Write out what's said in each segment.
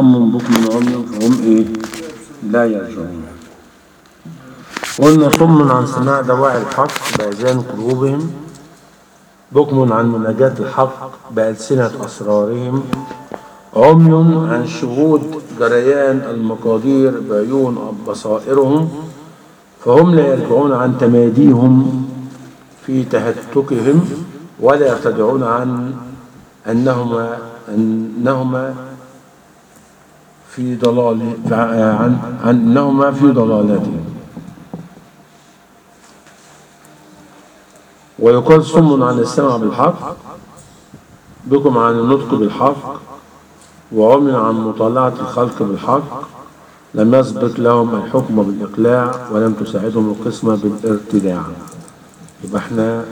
صم بكم عمي فهم ايه لا يرجعون قلنا صم عن سماع دواعي الحق بأذان قلوبهم بكم عن مناجاة الحق بألسنة أسرارهم عمي عن شهود جريان المقادير بعيون بصائرهم فهم لا يرجعون عن تماديهم في تهتكهم ولا يرتدعون عن أنهما أنهما في ضلال عن عن أنهما في ضلالتهم ويقال صم عن السمع بالحق بكم عن النطق بالحق وعمي عن مطالعة الخلق بالحق لم يسبق لهم الحكم بالإقلاع ولم تساعدهم القسمة بالارتداع يبقى احنا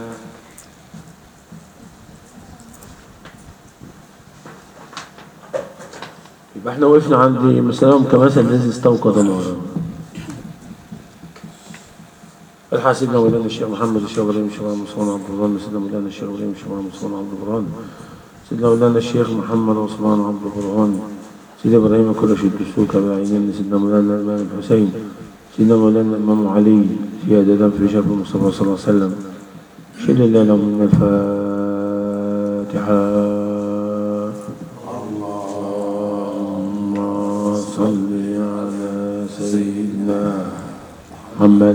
يبقى احنا وقفنا عند مثلهم كمثل الذي استوقد نارا الحق سيدنا مولانا الشيخ محمد الشيخ ابراهيم الشيخ محمد عثمان عبد الرحمن سيدنا مولانا الشيخ ابراهيم الشيخ محمد عثمان عبد الرحمن سيدنا مولانا الشيخ محمد عثمان عبد الرحمن سيدنا ابراهيم كل شيء الدسوق بعينين سيدنا مولانا الامام الحسين سيدنا مولانا الامام علي زيادة في شرف المصطفى صلى الله عليه وسلم شل الله لهم من الفاتحة اللهم صل على سيدنا محمد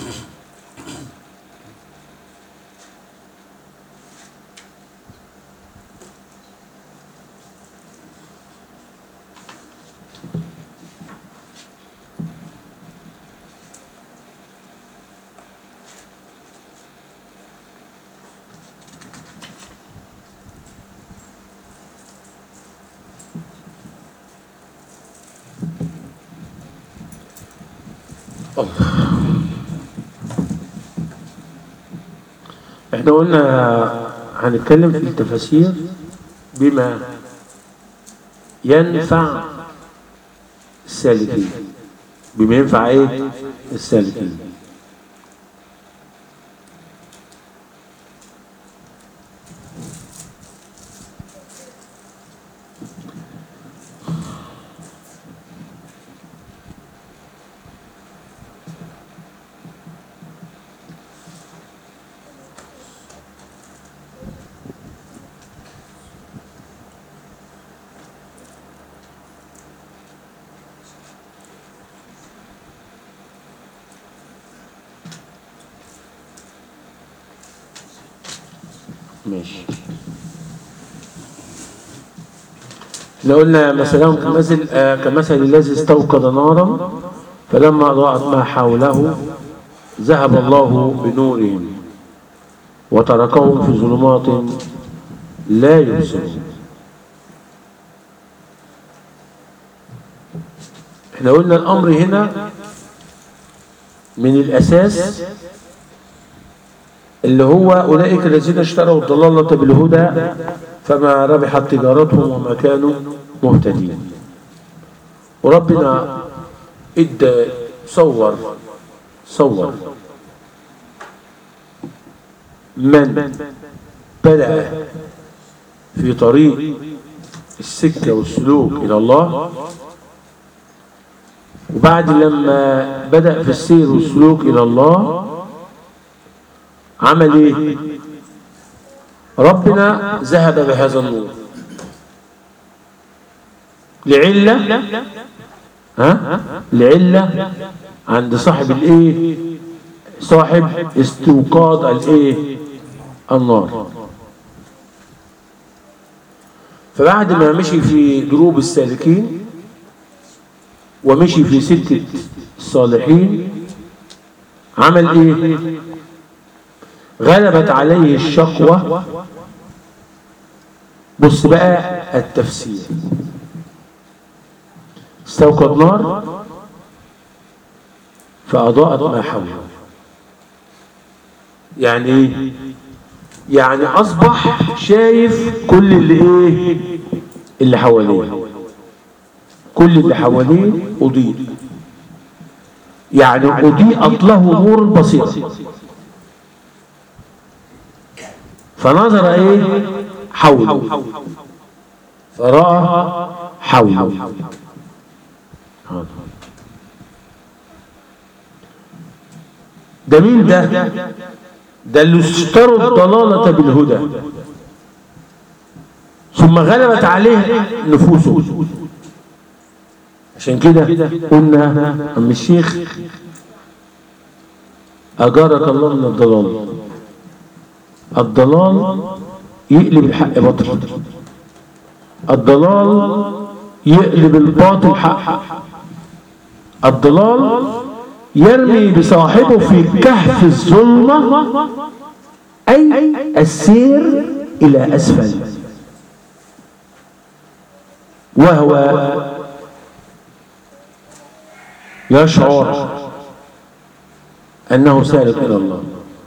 احنا قلنا هنتكلم في التفاسير بما ينفع السالكين بما ينفع ايه السالكين ماشي احنا قلنا مثلهم كمثل آه كمثل الذي استوقد نارا فلما أضاءت ما حوله ذهب الله بنورهم وتركهم في ظلمات لا يبصرون احنا قلنا الأمر هنا من الأساس اللي هو أولئك الذين اشتروا الضلالة بالهدى فما ربحت تجارتهم وما كانوا مهتدين وربنا ادى صور صور من بدأ في طريق السكة والسلوك إلى الله وبعد لما بدأ في السير والسلوك إلى الله عمل ايه ربنا ذهب بهذا النور لعلة ها لعلة عند صاحب الايه صاحب استوقاد الايه النار فبعد ما مشي في دروب السالكين ومشي في سكة الصالحين عمل ايه غلبت عليه الشقوة بص بقى التفسير استوقد نار فأضاءت ما حوله يعني ايه يعني أصبح شايف كل اللي ايه اللي حواليه كل اللي حواليه أضيء يعني أضيئت له نور البصيرة فنظر ايه حوله فرأى حوله ده مين ده ده اللي اشتروا الضلالة بالهدى ثم غلبت عليه نفوسه عشان كده قلنا أم الشيخ أجارك الله من الضلال الضلال يقلب الحق باطل الضلال يقلب الباطل حق الضلال يرمي بصاحبه في كهف الظلمة أي السير إلى أسفل وهو يشعر أنه سالك إلى الله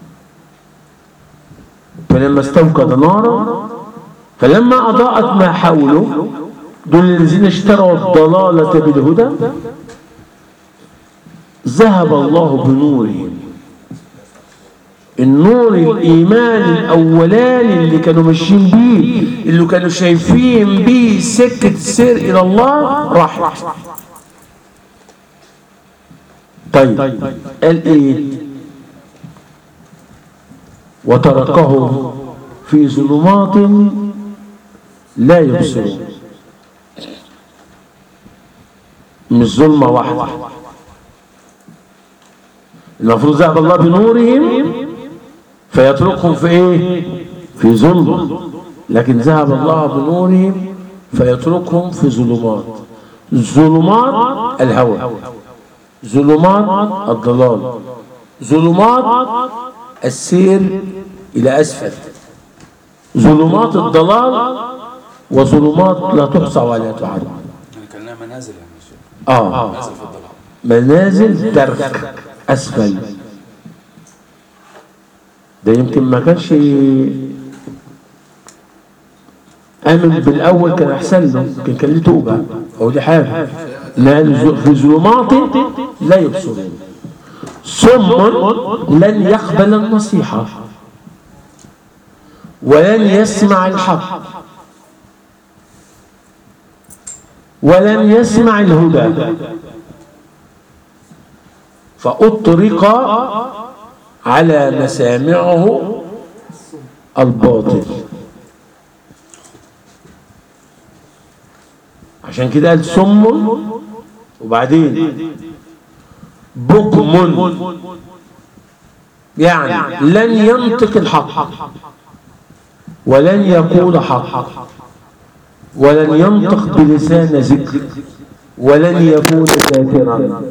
فلما استوقد نارا فلما أضاءت ما حوله دول الذين اشتروا الضلالة بالهدى ذهب الله بنورهم النور الإيمان الأولاني اللي كانوا ماشيين بيه اللي كانوا شايفين بيه سكة السير إلى الله راحت طيب قال إيه وتركهم في ظلمات لا يبصرون مش ظلمة واحدة المفروض ذهب الله بنورهم فيتركهم في ايه في ظلمة لكن ذهب الله بنورهم فيتركهم في ظلمات ظلمات الهوى ظلمات الضلال ظلمات السير إلى أسفل ظلمات الضلال وظلمات لا تحصى ولا تعد يعني كانها منازل يعني يا شيخ آه منازل في الضلال منازل درك أسفل ده يمكن ما كانش آمن بالأول كان أحسن له كان كان ليه توبة أو دي حاجة لأن في ظلمات لا يبصرون صم لن يقبل النصيحة ولن يسمع الحق ولن يسمع الهدى فأطرق على مسامعه الباطل عشان كده قال سم وبعدين بكم يعني لن ينطق الحق ولن يقول حق ولن ينطق بلسان ذكر ولن يكون ذاكرا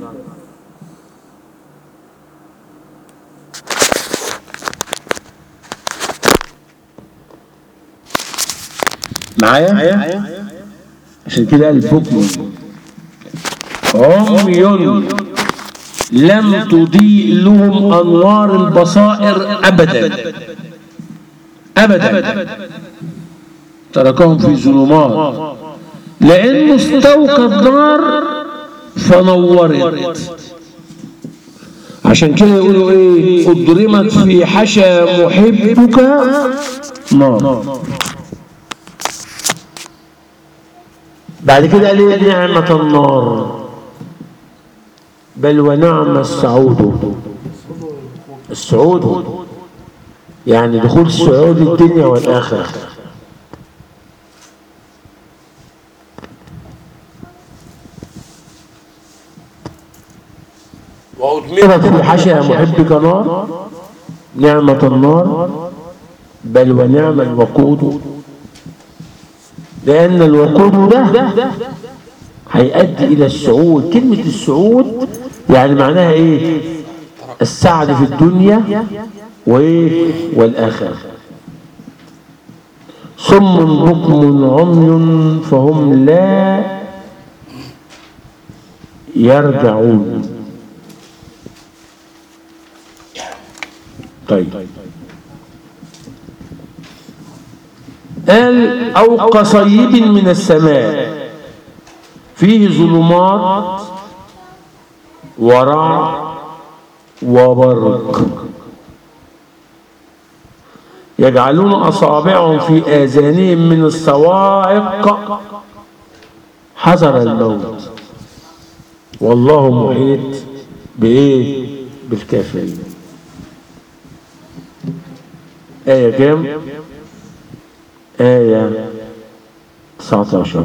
معايا عشان كده قال بكم عمي لم تضيء لهم انوار البصائر ابدا ابدا تركهم في ظلمات لانه استوقد نار فنورت عشان كده يقولوا ايه اضرمت في حشا محبك نار بعد كده قال ايه نعمة النار بل ونعم السعود السعود يعني دخول سعود الدنيا والآخرة وأدمرت في حشا محبك نار نعمة النار بل ونعم الوقود لأن الوقود ده هيؤدي إلى السعود كلمة السعود يعني معناها إيه السعد في الدنيا وإيه والآخرة صم بكم عمي فهم لا يرجعون طيب قال أو كصيب من السماء فيه ظلمات ورع وبرق يجعلون أصابعهم في آذانهم من الصواعق حذر الموت والله محيط بإيه بالكافرين آية كام آية 19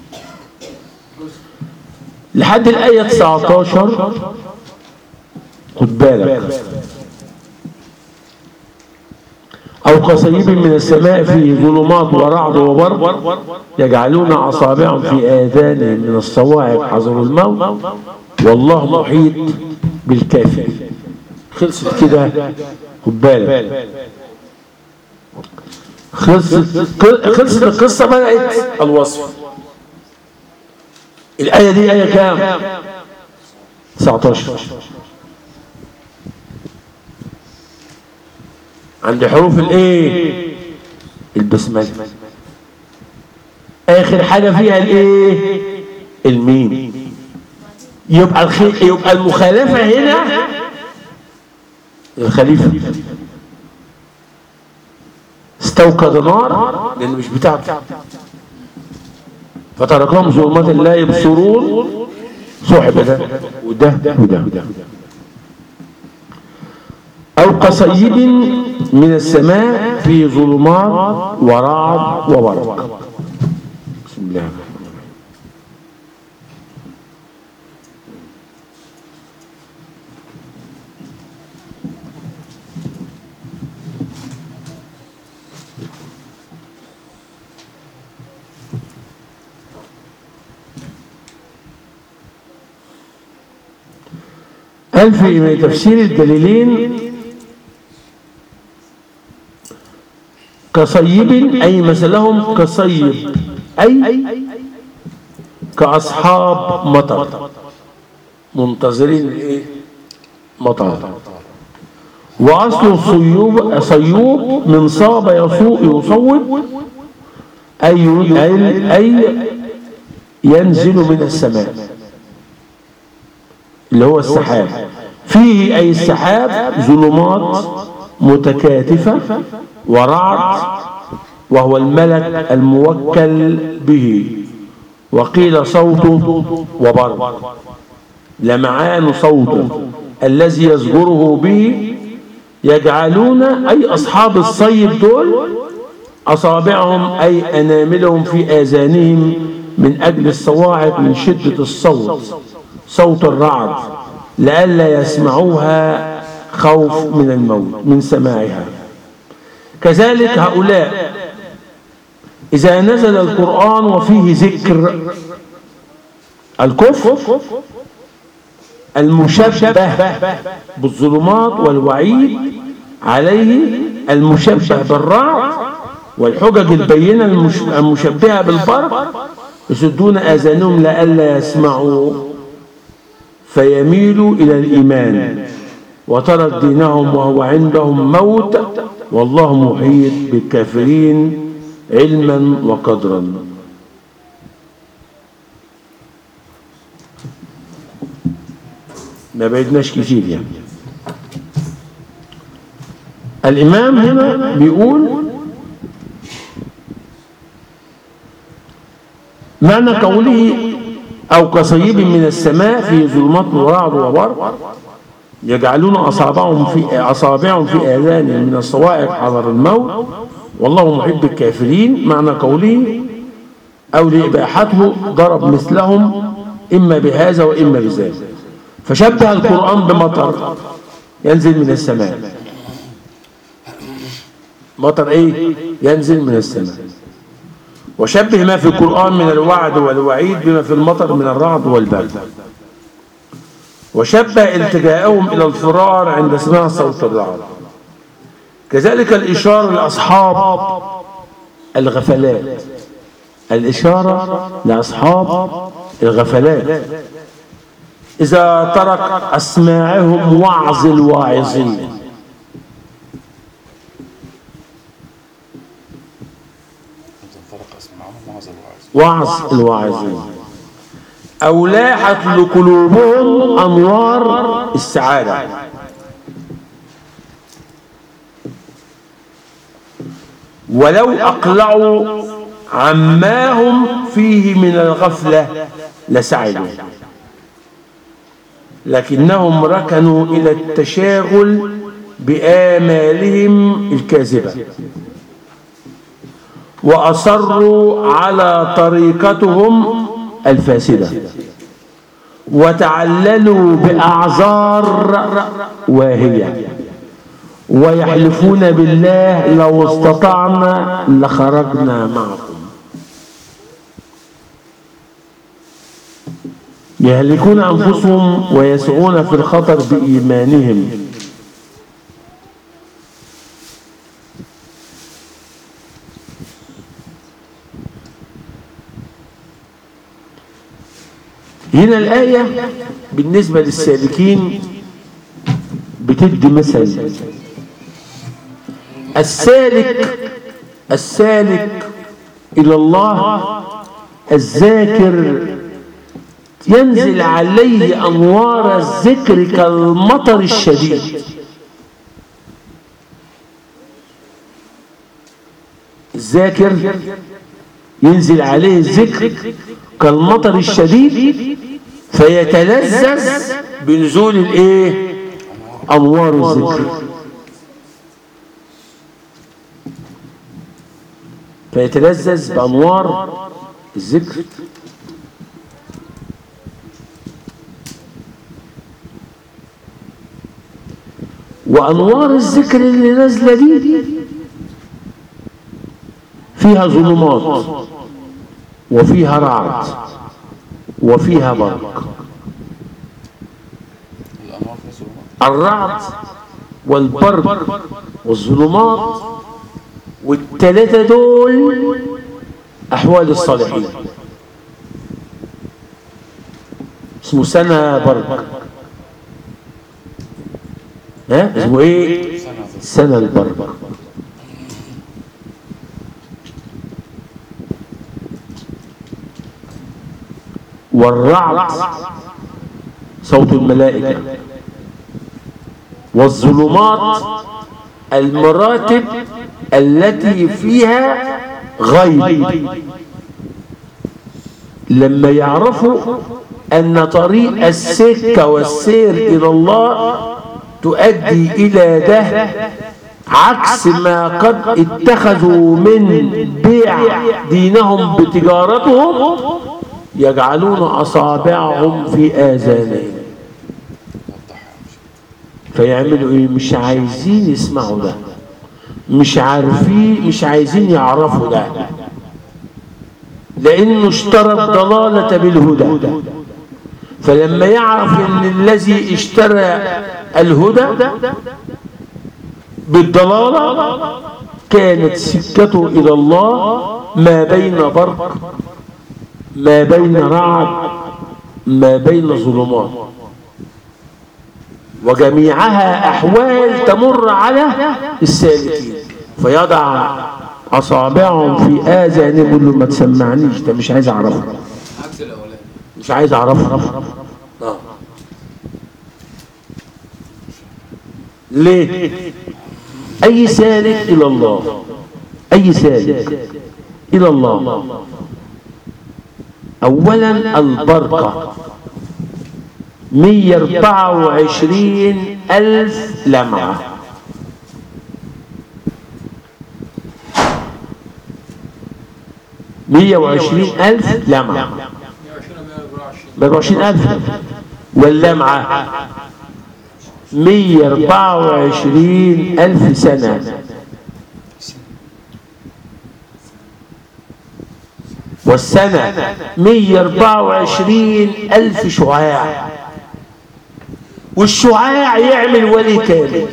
لحد الآية 19 خد بالك أو كصيب من السماء فيه ظلمات ورعد وبرق يجعلون أصابعهم في آذانهم من الصواعق حذر الموت والله محيط بالكافر خلصت كده خد بالك خلصت خلصت القصة بدأت الوصف الآية دي آية كام 19 عند حروف الايه البسمله اخر حاجه فيها الايه الميم يبقى الخي... يبقى المخالفه هنا الخليفه استوقد نار لان مش بتاعته فتركهم ظلمات لا يبصرون صحب ده وده وده وده أو كصيب من السماء في ظلمات ورعد وبرق بسم الله الرحمن الرحيم قال في تفسير الدليلين كصيب أي مثلهم كصيب أي كأصحاب مطر منتظرين الايه مطر وأصل الصيوب صيوب من صاب يصوء يصوب أي أي, أي ينزل من السماء اللي هو السحاب فيه أي السحاب ظلمات متكاتفة ورعد وهو الملك الموكل به وقيل صوته وبرق لمعان صوته الذي يزجره به يجعلون أي أصحاب الصيد دول أصابعهم أي أناملهم في آذانهم من أجل الصواعق من شدة الصوت صوت الرعد لئلا يسمعوها خوف من الموت من سماعها كذلك هؤلاء إذا نزل القرآن وفيه ذكر الكفر المشبه بالظلمات والوعيد عليه المشبه بالرعد والحجج البينة المشبهة بالبرق يسدون آذانهم لئلا يسمعوا فيميلوا إلى الإيمان وترك دينهم وهو عندهم موت والله محيط بالكافرين علما وقدرا ما بعدناش كتير يعني الإمام هنا بيقول معنى قوله أو كصيب من السماء في ظلمات ورعد وبرق يجعلون أصابعهم في أصابعهم في آذانهم من الصواعق حذر الموت والله محب بالكافرين معنى قوله أو لإباحته ضرب مثلهم إما بهذا وإما بذاك فشبه القرآن بمطر ينزل من السماء مطر إيه؟ ينزل من السماء وشبه ما في القرآن من الوعد والوعيد بما في المطر من الرعد والبرد وشبه التجاءهم إلى الفرار عند سماع صوت الرعد كذلك الإشارة لأصحاب الغفلات الإشارة لأصحاب الغفلات إذا ترك أسماعهم وعظ الواعظين وعظ الواعظين أو لاحت لقلوبهم أنوار السعادة ولو أقلعوا عما هم فيه من الغفلة لسعدوا لكنهم ركنوا إلى التشاغل بآمالهم الكاذبة وأصروا على طريقتهم الفاسدة وتعللوا بأعذار واهية ويحلفون بالله لو استطعنا لخرجنا معكم يهلكون أنفسهم ويسعون في الخطر بإيمانهم هنا الآية بالنسبة للسالكين بتدي مثل السالك السالك إلى الله الذاكر ينزل عليه أنوار الذكر كالمطر الشديد الذاكر ينزل عليه الذكر كالمطر الشديد فيتلذذ بنزول الايه انوار الذكر فيتلذذ بانوار الذكر وانوار الذكر اللي نازله دي فيها ظلمات وفيها رعد وفيها برق الأنوار فيها ظلمات الرعد والبرق والظلمات والثلاثة دول أحوال الصالحين اسمه سنة برق ها اسمه ايه سنة ظلمات سنة البرق والرعد صوت الملائكة والظلمات المراتب التي فيها غيب لما يعرفوا أن طريق السكة والسير إلى الله تؤدي إلى ده عكس ما قد اتخذوا من بيع دينهم بتجارتهم يجعلون أصابعهم في آذانهم وضحها مش فيعملوا ايه مش عايزين يسمعوا ده مش عارفين مش عايزين يعرفوا ده لانه اشترى الضلالة بالهدى فلما يعرف ان الذي اشترى الهدى بالضلالة كانت سكته الى الله ما بين برق ما بين رعد ما بين ظلمات وجميعها أحوال تمر على السالكين فيضع أصابعهم في آذانهم يقول له ما تسمعنيش ده مش عايز أعرفه عكس الأولاني مش عايز أعرفه آه. ليه؟ أي سالك إلى الله أي سالك إلى الله أولا البركة 124 ألف لمعة مية وعشرين ألف لمعة مية وعشرين ألف واللمعة مية أربعة وعشرين ألف سنة والسنة مية أربعة وعشرين ألف شعاع والشعاع يعمل ولي كامل يا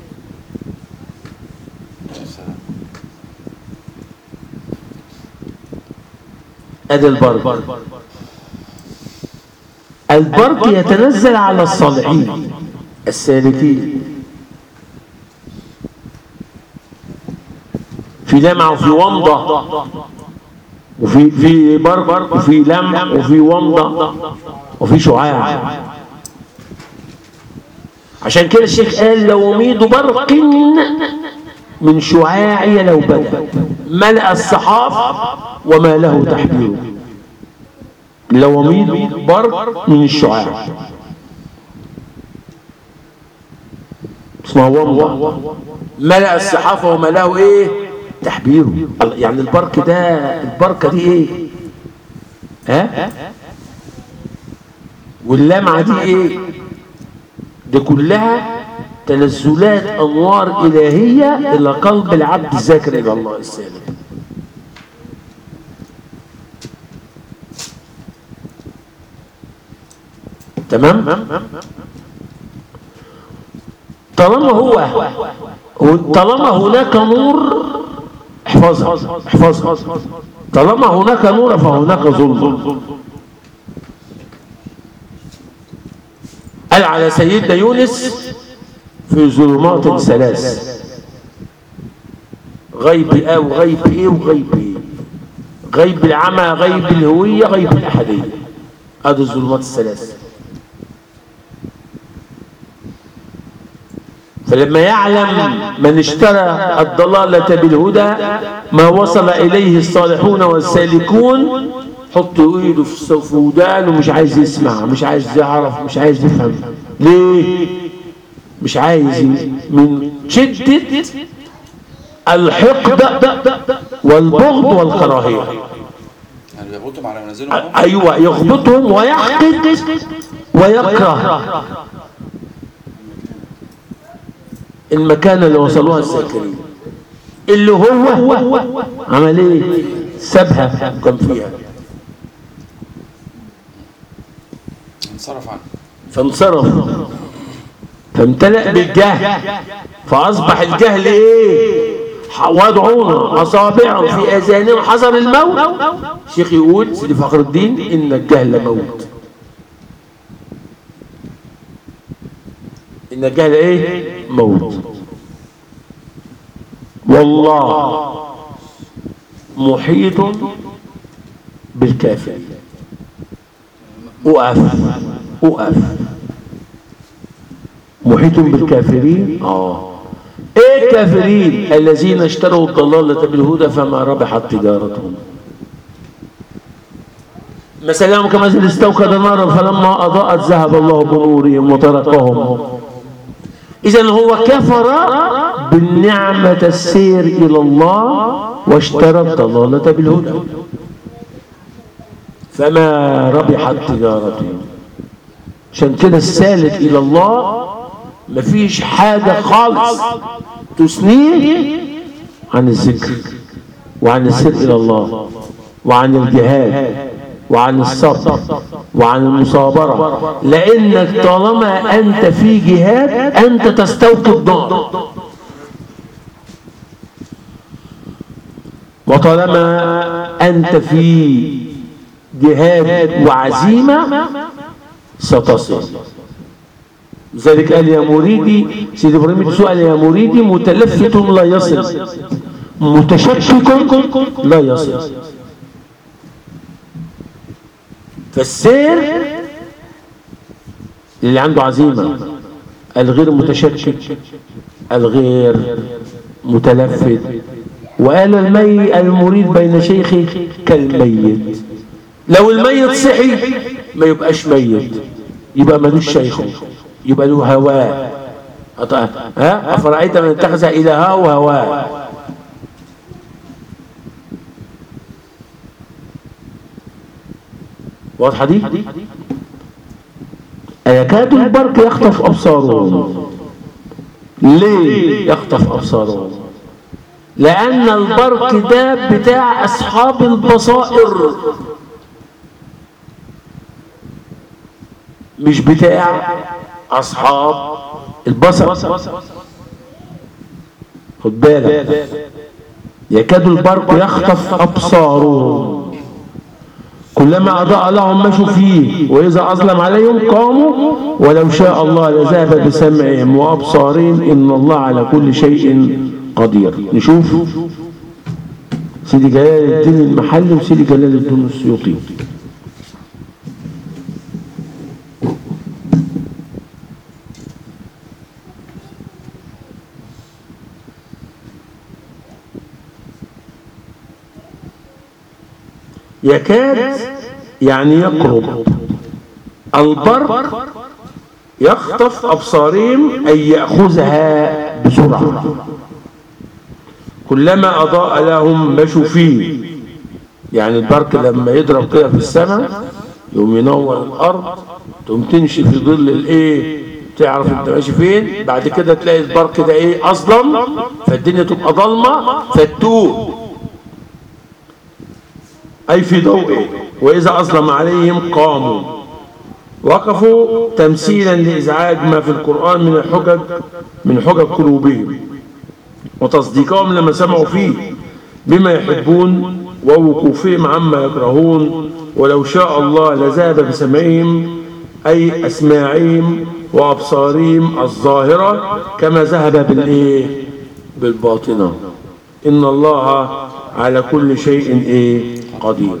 سلام ادي البرق البرق يتنزل على الصالحين السالكين في لمعة وفي ومضة وفي في برق وفي لمع وفي ومضة وفي شعاع عشان كده الشيخ قال لو ميد برق من شعاعي لو بدا ملأ الصحاف وما له تحبير لواميد برق من الشعاع اسمها ومضة ملأ الصحافة وما له ايه تحبيره الله- يعني البرك ده البركة دي ايه ها واللمعة دي ايه دي كلها تنزلات انوار الهية الى قلب العبد الذاكر الى الله السالم تمام طالما هو طالما هناك نور احفظها احفظها طالما هناك نور فهناك ظلم قال على سيدنا يونس في ظلمات ثلاث غيب ايه وغيب ايه وغيب ايه غيب العمى غيب الهوية غيب الأحدية هذه الظلمات الثلاث فلما يعلم من اشترى الضلالة بالهدى ما وصل إليه الصالحون والسالكون حط ايده في في ودانه ومش عايز يسمع مش عايز يعرف مش عايز يفهم ليه مش عايز ي- من شدة الحقد والبغض والكراهية يعني بيغبطهم على منازلهم هم أيوة يغبطهم ويحقد ويكره المكان اللي وصلوها الساكنين اللي هو عمل ايه سابها كان فيها انصرف عنه فانصرف فامتلأ بالجهل فأصبح الجهل ايه وضعون أصابعهم في أذانهم حذر الموت شيخ يقول سيدي فخر الدين إن الجهل موت إن الجهل إيه موت والله محيط بالكافرين أقف أقف محيط بالكافرين آه إيه الكافرين الذين اشتروا الضلالة بالهدى فما ربحت تجارتهم مثلهم كمثل استوقد نارا فلما أضاءت ذهب الله بنورهم وتركهم إذا هو كفر بالنعمة السير إلى الله واشترى الضلالة بالهدى فما ربحت تجارته عشان كده السالك إلى الله مفيش حاجة خالص تثنيه عن الذكر وعن السير إلى الله وعن الجهاد وعن الصبر وعن المصابرة لأنك طالما أنت في جهاد أنت تستوقف نار وطالما أنت في جهاد وعزيمة ستصل لذلك قال يا مريدي سيد إبراهيم سؤال يا مريدي متلفت لا يصل متشكك لا يصل فالسير اللي عنده عزيمة الغير متشكك الغير متلفت وقال المي المريد بين شيخي كالميت لو الميت صحي ما يبقاش ميت يبقى ملوش شيخ يبقى له هواه أط- ها أفرأيت من اتخذ إلهه هواه واضحة دي أيكاد البرق يخطف أبصارهم ليه يخطف أبصارهم لأن البرق ده بتاع أصحاب البصائر مش بتاع أصحاب البصر خد بالك يكاد البرق يخطف أبصارهم كلما أضاء لهم مشوا فيه وإذا أظلم عليهم قاموا ولو شاء الله لذهب بسمعهم وأبصارهم إن الله على كل شيء قدير نشوف سيدي جلال الدين المحلي وسيدي جلال الدين السيوطي يكاد يعني يقرب البرق يخطف أبصارهم أي يأخذها بسرعة كلما أضاء لهم مشوا فيه يعني البرق لما يضرب كده في السماء يقوم ينور الأرض تقوم تمشي في ظل الإيه تعرف انت ماشي فين بعد كده تلاقي البرق ده ايه اظلم فالدنيا تبقى ضلمه فتوه اي في ضوء واذا اظلم عليهم قاموا وقفوا تمثيلا لازعاج ما في القران من الحجج من حجج قلوبهم وتصديقهم لما سمعوا فيه بما يحبون ووقوفهم عما يكرهون ولو شاء الله لذهب بسمعهم أي أسماعهم وأبصارهم الظاهرة كما ذهب بالإيه بالباطنة إن الله على كل شيء إيه قدير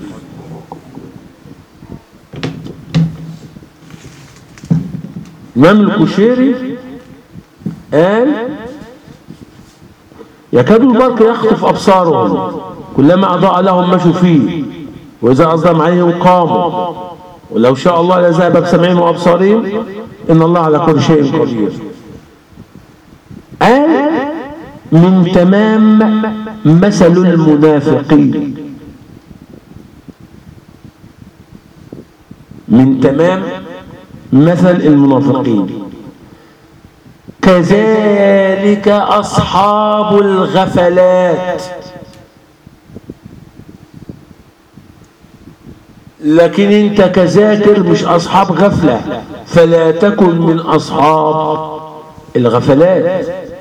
الإمام الكشيري قال يكاد البرق يخطف أبصارهم كلما أضاء لهم مشوا فيه وإذا أظلم عليهم قاموا ولو شاء الله لذهب بسمعهم وأبصارهم إن الله على كل شيء قدير قال من تمام مثل المنافقين من تمام مثل المنافقين كذلك أصحاب الغفلات لكن انت كذاكر مش اصحاب غفلة فلا تكن من اصحاب الغفلات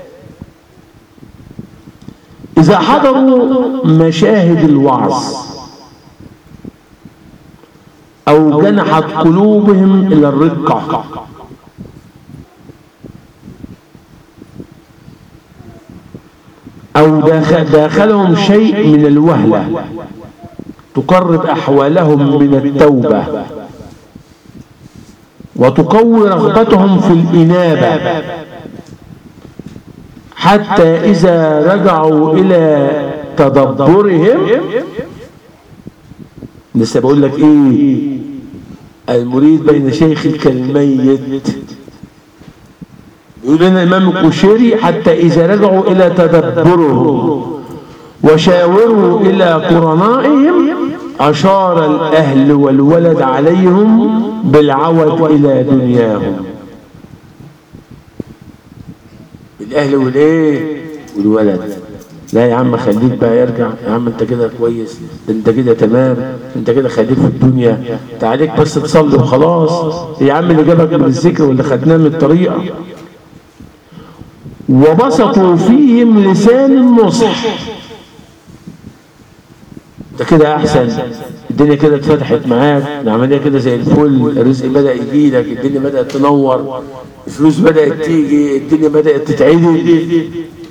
اذا حضروا مشاهد الوعظ او جنحت قلوبهم الى الرقة او داخل داخلهم شيء من الوهلة تقرب أحوالهم من التوبة وتقوي رغبتهم في الإنابة حتى إذا رجعوا إلى تدبرهم لسه بقول لك إيه المريد بين شيخك كالميت يقول لنا الإمام الكشيري حتى إذا رجعوا إلى تدبرهم وشاوروا إلى قرنائهم أشار الأهل والولد عليهم بالعود إلى دنياهم الأهل والإيه والولد لا يا عم خليك بقى يرجع يا عم انت كده كويس ده انت كده تمام انت كده خليك في الدنيا انت عليك بس تصلي وخلاص يا عم اللي جابك من الذكر واللي خدناه من الطريقه وبسطوا فيهم لسان النصح ده كده احسن الدنيا كده اتفتحت معاك العمليه كده زي الفل الرزق بدا يجي لك الدنيا بدات تنور الفلوس بدات تيجي الدنيا بدات تتعدل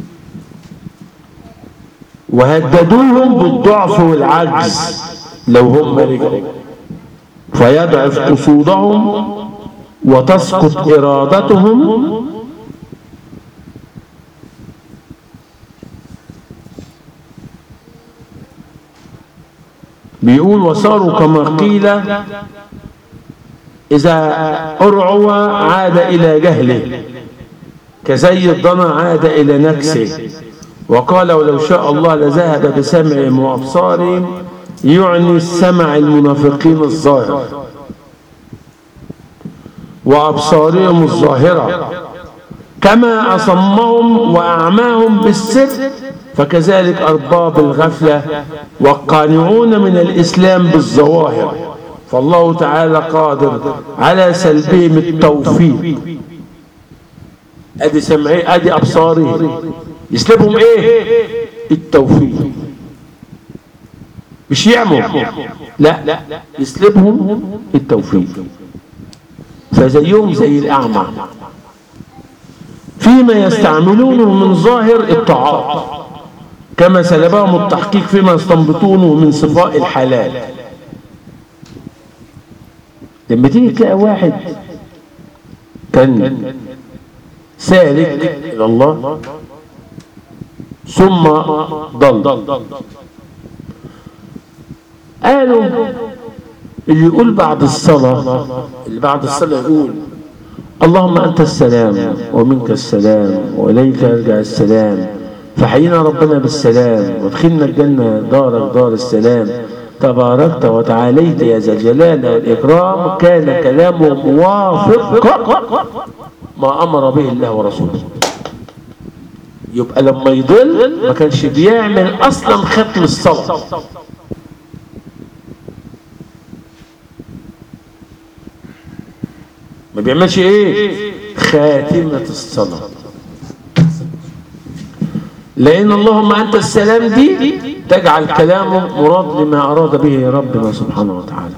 وهددوهم بالضعف والعجز لو هم رجعوا فيضعف قصودهم وتسقط ارادتهم بيقول وصاروا كما قيل إذا أرعوا عاد إلى جهله كزي الضنا عاد إلى نكسه وقال ولو شاء الله لذهب بسمعهم وأبصارهم يعني السمع المنافقين الظاهر وأبصارهم الظاهرة كما أصمهم وأعماهم بالسر فكذلك أرباب الغفلة والقانعون من الإسلام بالظواهر فالله تعالى قادر على سلبهم التوفيق ادي سمعي ادي ابصارهم يسلبهم ايه التوفيق مش يعموا لا يسلبهم التوفيق فزيهم زي الاعمى فيما يستعملونه من ظاهر الطاعات كما سلبهم التحقيق فيما يستنبطونه من صفاء الحلال لما تيجي تلاقي واحد كان سالك إلى الله ثم ضل قالوا اللي يقول بعد الصلاة اللي بعد الصلاة يقول اللهم أنت السلام ومنك السلام وإليك يرجع السلام فحينا ربنا بالسلام وادخلنا الجنة دارك دار السلام تباركت وتعاليت يا ذا الجلال والإكرام كان كلامه موافق ما أمر به الله ورسوله يبقى لما يضل ما كانش بيعمل أصلا ختم الصلاة ما بيعملش ايه خاتمة الصلاة لأن اللهم أنت السلام دي تجعل كلامه مراد لما أراد به ربنا سبحانه وتعالى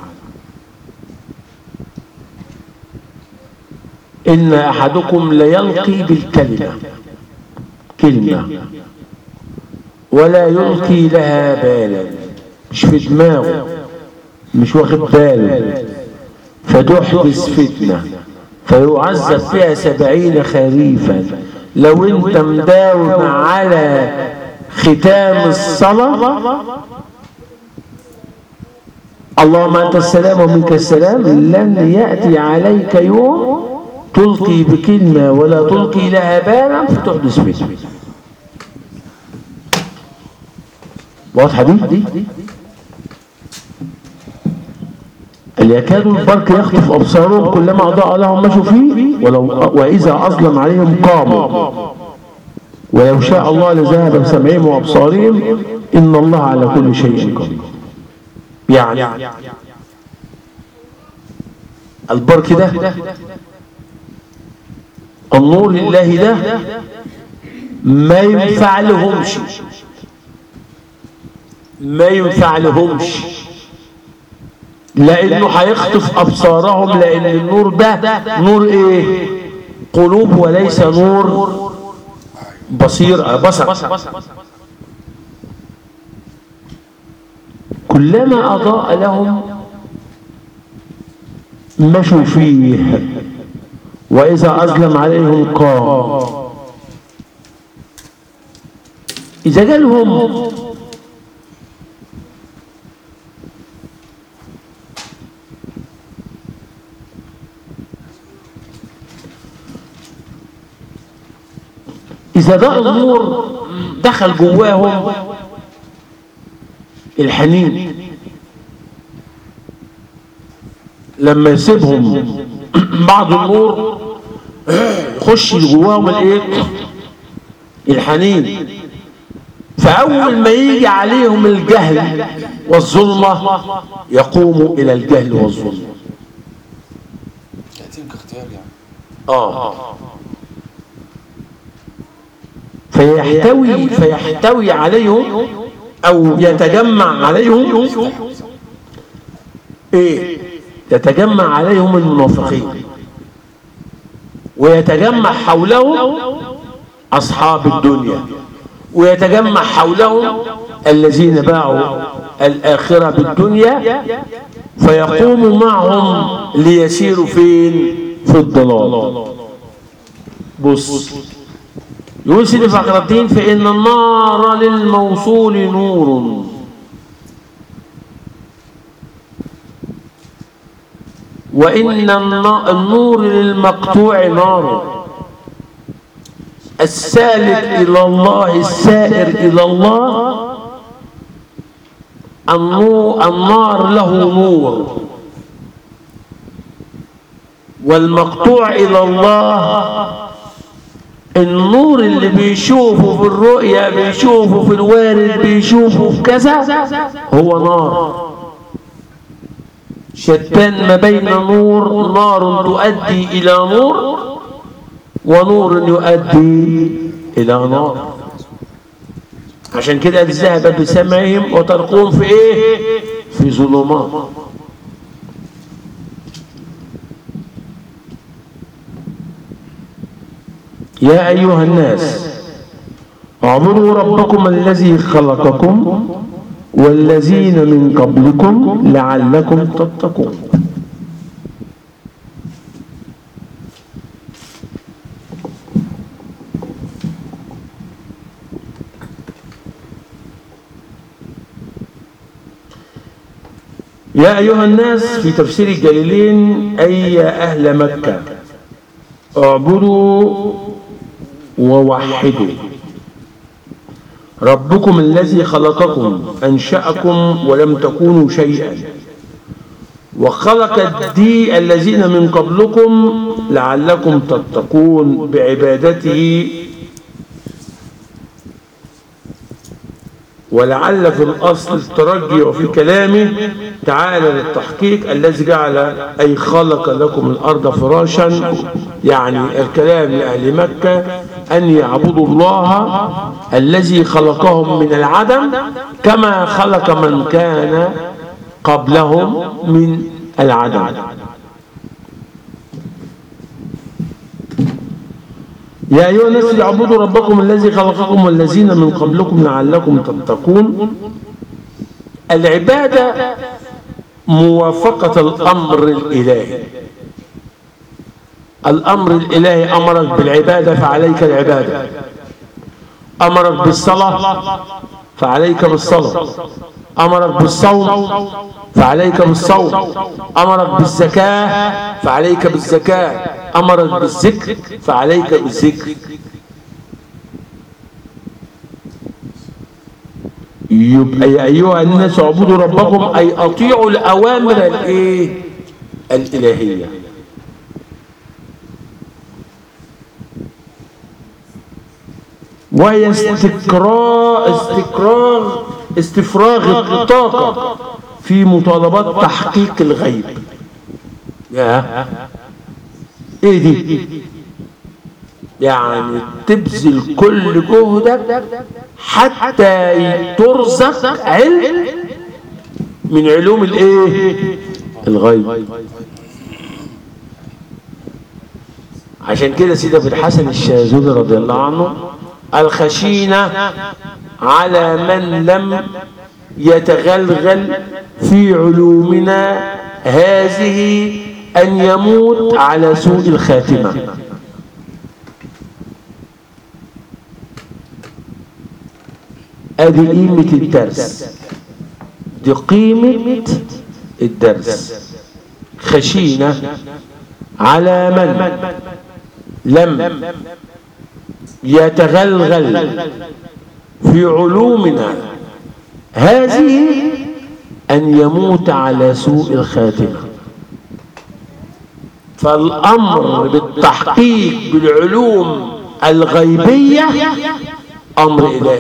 إن أحدكم ليلقي بالكلمة كلمة ولا يلقي لها بالا مش في دماغه مش واخد باله فتحدث فتنة فيعذب فيها سبعين خريفا لو انت مداوم على ختام الصلاة اللهم انت السلام ومنك السلام لن يأتي عليك يوم تلقي بكلمة ولا تلقي لها بالا فتحدث فتنة واضحة دي؟ اللي يكاد البرق يخطف أبصارهم كلما أضاء لهم مشوا فيه ولو وإذا أظلم عليهم قاموا ولو شاء الله لذهب بسمعهم وأبصارهم إن الله على كل شيء قدير يعني البرق ده النور لله ده ما ينفع لهمش ما ينفع لهمش لانه هيخطف ابصارهم لان النور ده نور ايه قلوب وليس نور بصير بصر كلما اضاء لهم مشوا فيه واذا اظلم عليهم قام اذا جالهم إذا ضاء النور دخل جواهم الحنين لما يسيبهم بعض النور يخش جواهم الايه الحنين فأول ما يجي عليهم الجهل والظلمة يقوموا إلى الجهل والظلمة يأتيهم كاختيار يعني آه فيحتوي فيحتوي عليهم او يتجمع عليهم ايه يتجمع عليهم المنافقين ويتجمع حولهم اصحاب الدنيا ويتجمع حولهم الذين باعوا الاخره بالدنيا فيقوم معهم ليسيروا فين في الضلال بص يقول سيدي فخر الدين فإن النار للموصول نور وإن النور للمقطوع نار السالك إلى الله السائر إلى الله النور النار له نور والمقطوع إلى الله النور اللي بيشوفه في الرؤيا بيشوفه في الوارد بيشوفه في كذا هو نار شتان ما بين نور نار تؤدي إلى نور ونور يؤدي إلى نار عشان كده ذهب بسمعهم وترقون في ايه في ظلمات يا أيها الناس اعبدوا ربكم الذي خلقكم والذين من قبلكم لعلكم تتقون يا أيها الناس في تفسير الجليلين أي يا أهل مكة اعبدوا ووحدوا ربكم الذي خلقكم أنشأكم ولم تكونوا شيئا وخلق الدي الذين من قبلكم لعلكم تتقون بعبادته ولعل في الأصل الترجي وفي كلامه تعالى للتحقيق الذي جعل أي خلق لكم الأرض فراشا يعني الكلام لأهل مكة أن يعبدوا الله الذي خلقهم من العدم كما خلق من كان قبلهم من العدم يا أيها الناس اعبدوا ربكم الذي خلقكم والذين من قبلكم لعلكم تتقون العبادة موافقة الأمر الإلهي الأمر الإلهي أمرك بالعبادة فعليك العبادة أمرك بالصلاة فعليك بالصلاة أمرك بالصوم فعليك بالصوم أمرك بالزكاة فعليك بالزكاة أمرك بالذكر فعليك بالذكر يبقى يا أيها الناس اعبدوا ربكم أي أطيعوا الأوامر الإيه؟ الإلهية وهي استقراء استقرار استفراغ الطاقة في مطالبات تحقيق الغيب يا ايه دي يعني تبذل كل جهدك حتى ترزق علم من علوم الايه الغيب عشان كده سيدنا ابن الحسن الشاذلي رضي الله عنه الخشينة على من لم يتغلغل في علومنا هذه أن يموت على سوء الخاتمة ادي قيمة الدرس دي قيمة الدرس خشينة على من لم يتغلغل في علومنا هذه أن يموت على سوء الخاتمة فالأمر بالتحقيق بالعلوم الغيبية أمر إلهي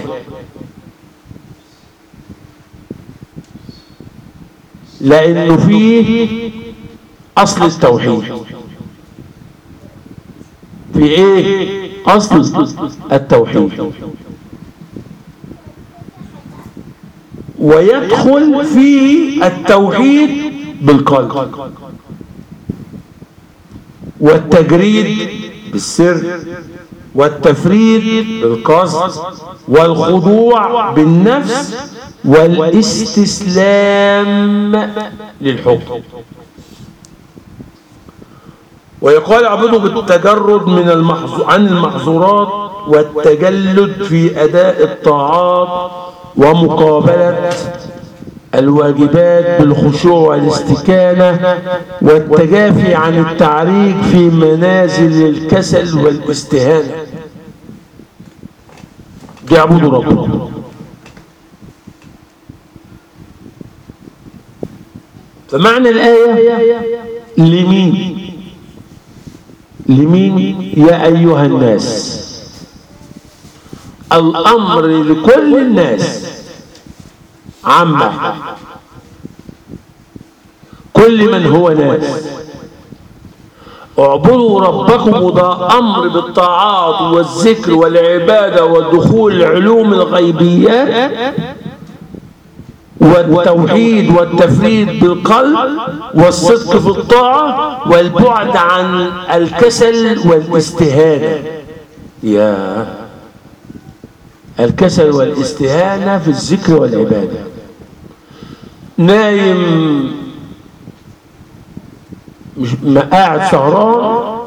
لأنه فيه أصل التوحيد في إيه أصل التوحيد ويدخل في التوحيد بالقلب والتجريد بالسر والتفريد بالقصد والخضوع بالنفس والاستسلام للحكم ويقال اعبدوا بالتجرد من المحظور عن المحظورات والتجلد في أداء الطاعات ومقابلة الواجبات بالخشوع والاستكانة والتجافي عن التعريج في منازل الكسل والاستهانة دي اعبدوا ربكم فمعنى الآية لمين لمين يا أيها الناس الأمر لكل الناس عامة كل من هو ناس اعبدوا ربكم وده أمر بالطاعات والذكر والعبادة ودخول العلوم الغيبيات والتوحيد والتفريد بالقلب والصدق في الطاعة والبعد عن الكسل والاستهانة يا الكسل والاستهانة في الذكر والعبادة نايم مش ما قاعد سهران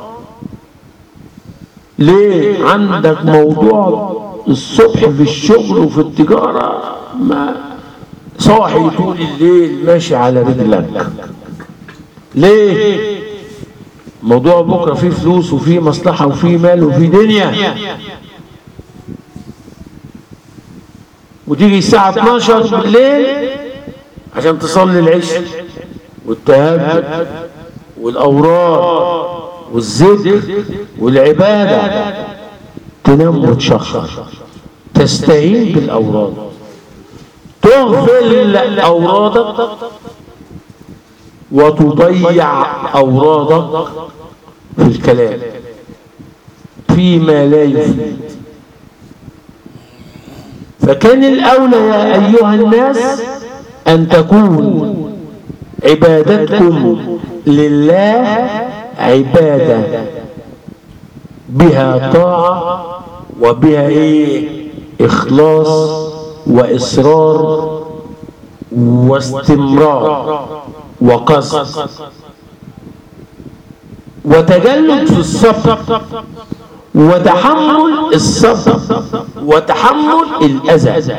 ليه عندك موضوع الصبح في الشغل وفي التجارة ما صاحي طول الليل ماشي على رجلك ليه موضوع بكره فيه فلوس وفيه مصلحه وفيه مال وفيه دنيا وتيجي الساعه 12 بالليل عشان تصلي العشاء والتهجد والاوراد والذكر والعباده تنام وتشخر تستهين بالاوراد تغفل اورادك وتضيع أورادك في الكلام فيما لا يفيد فكان الأولى يا أيها الناس أن تكون عبادتكم لله عبادة بها طاعة وبها إيه إخلاص وإصرار واستمرار وقصد وتجلد في الصبر وتحمل الصبر وتحمل الأذى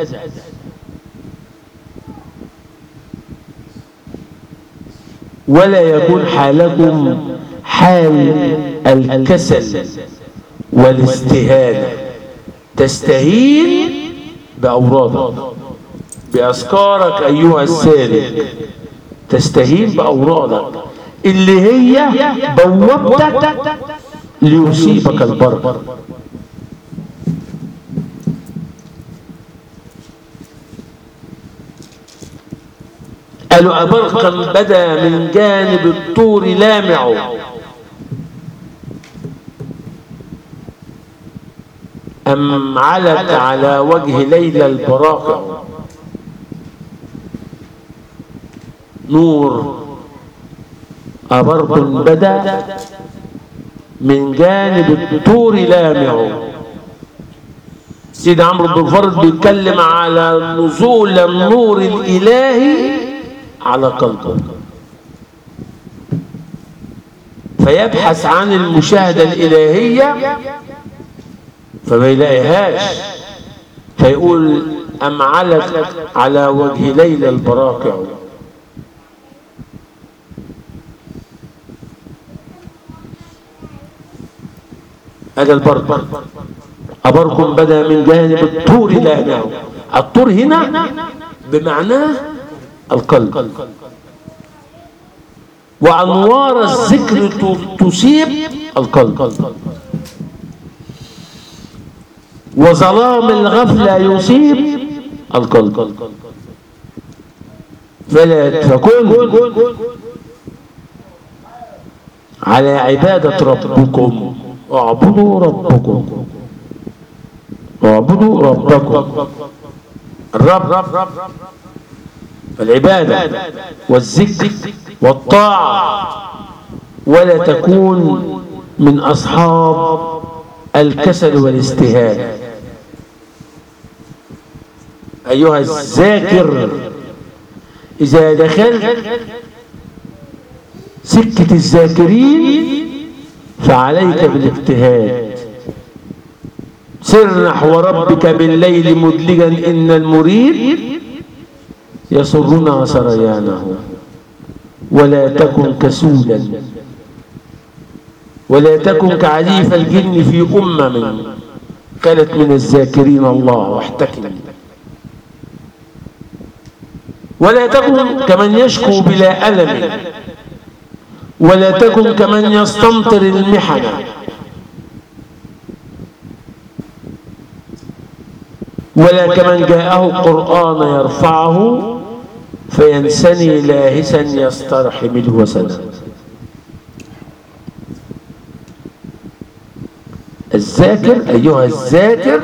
ولا يكون حالكم حال الكسل والاستهانة تستهين بأورادك بأذكارك أيها السالك تستهين بأورادك اللي هي بوابتك ليصيبك البر قالوا أبرقا بدا من جانب الطور لامع أم علت على وجه ليلى البراقع نور أبرق بدا من جانب الطور لامع سيد عمرو بن فرد بيتكلم على نزول النور الإلهي على قلبه فيبحث عن المشاهدة الإلهية فما يلاقيهاش فيقول أم علت على وجه ليلى البراقع هذا البرد أبركم بدا من جانب الطور لا الطور هنا بمعناه القلب وأنوار الذكر تصيب القلب وظلام الغفلة يصيب القلب فلا فكن على عبادة ربكم اعبدوا ربكم اعبدوا ربكم الرب العبادة والذكر والطاعة ولا تكون من أصحاب الكسل والاستهانة أيها الذاكر إذا دخلت سكة الذاكرين فعليك بالاجتهاد سر نحو ربك بالليل مدلجا إن المريد يسرنا سريانه ولا تكن كسولا ولا تكن كعليف الجن في أمم كانت من الذاكرين الله واحتكم ولا تكن كمن يشكو بلا ألم ولا تكن كمن يستمطر المحن ولا كمن جاءه القرآن يرفعه فينسني لاهسا يسترحم الوسن الذاكر أيها الذاكر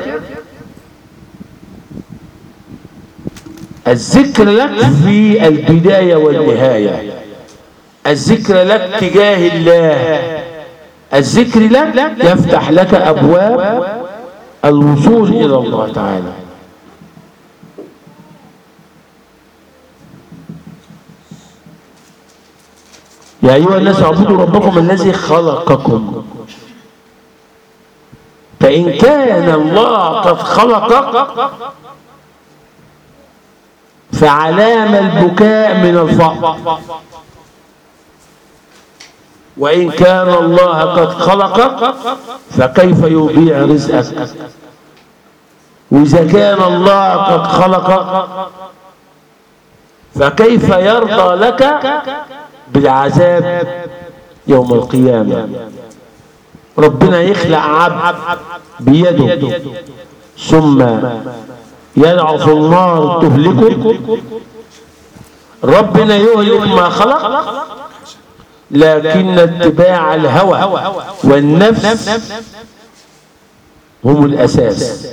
الذكر لك في البداية والنهاية الذكر لك تجاه الله الذكر لك يفتح لك أبواب الوصول إلى الله تعالى يا أيها الناس اعبدوا ربكم الذي خلقكم فإن كان الله قد خلقك فعلام البكاء من الفقر وإن كان الله قد خلقك فكيف يضيع رزقك وإذا كان الله قد خلقك فكيف يرضى لك بالعذاب يوم القيامة ربنا يخلق عبد بيده ثم يدعو في النار تهلكه ربنا يهلك ما خلق لكن اتباع الهوى والنفس هم الأساس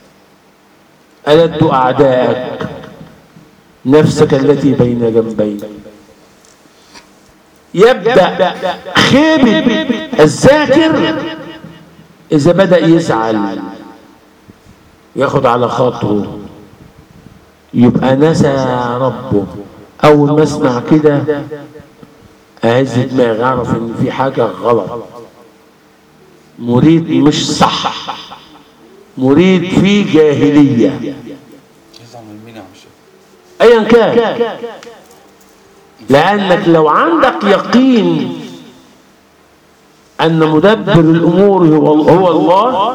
ألد أعداءك نفسك التي بين جنبيك يبدأ خيبة الذاكر إذا بدأ يزعل ياخد على خاطره يبقى نسى ربه أول ما اسمع كده أهز دماغي أعرف إن في حاجة غلط مريد مش صح مريد في جاهلية يزعل من مين يا عم الشيخ ايا كان لانك لو عندك يقين ان مدبر الامور هو هو الله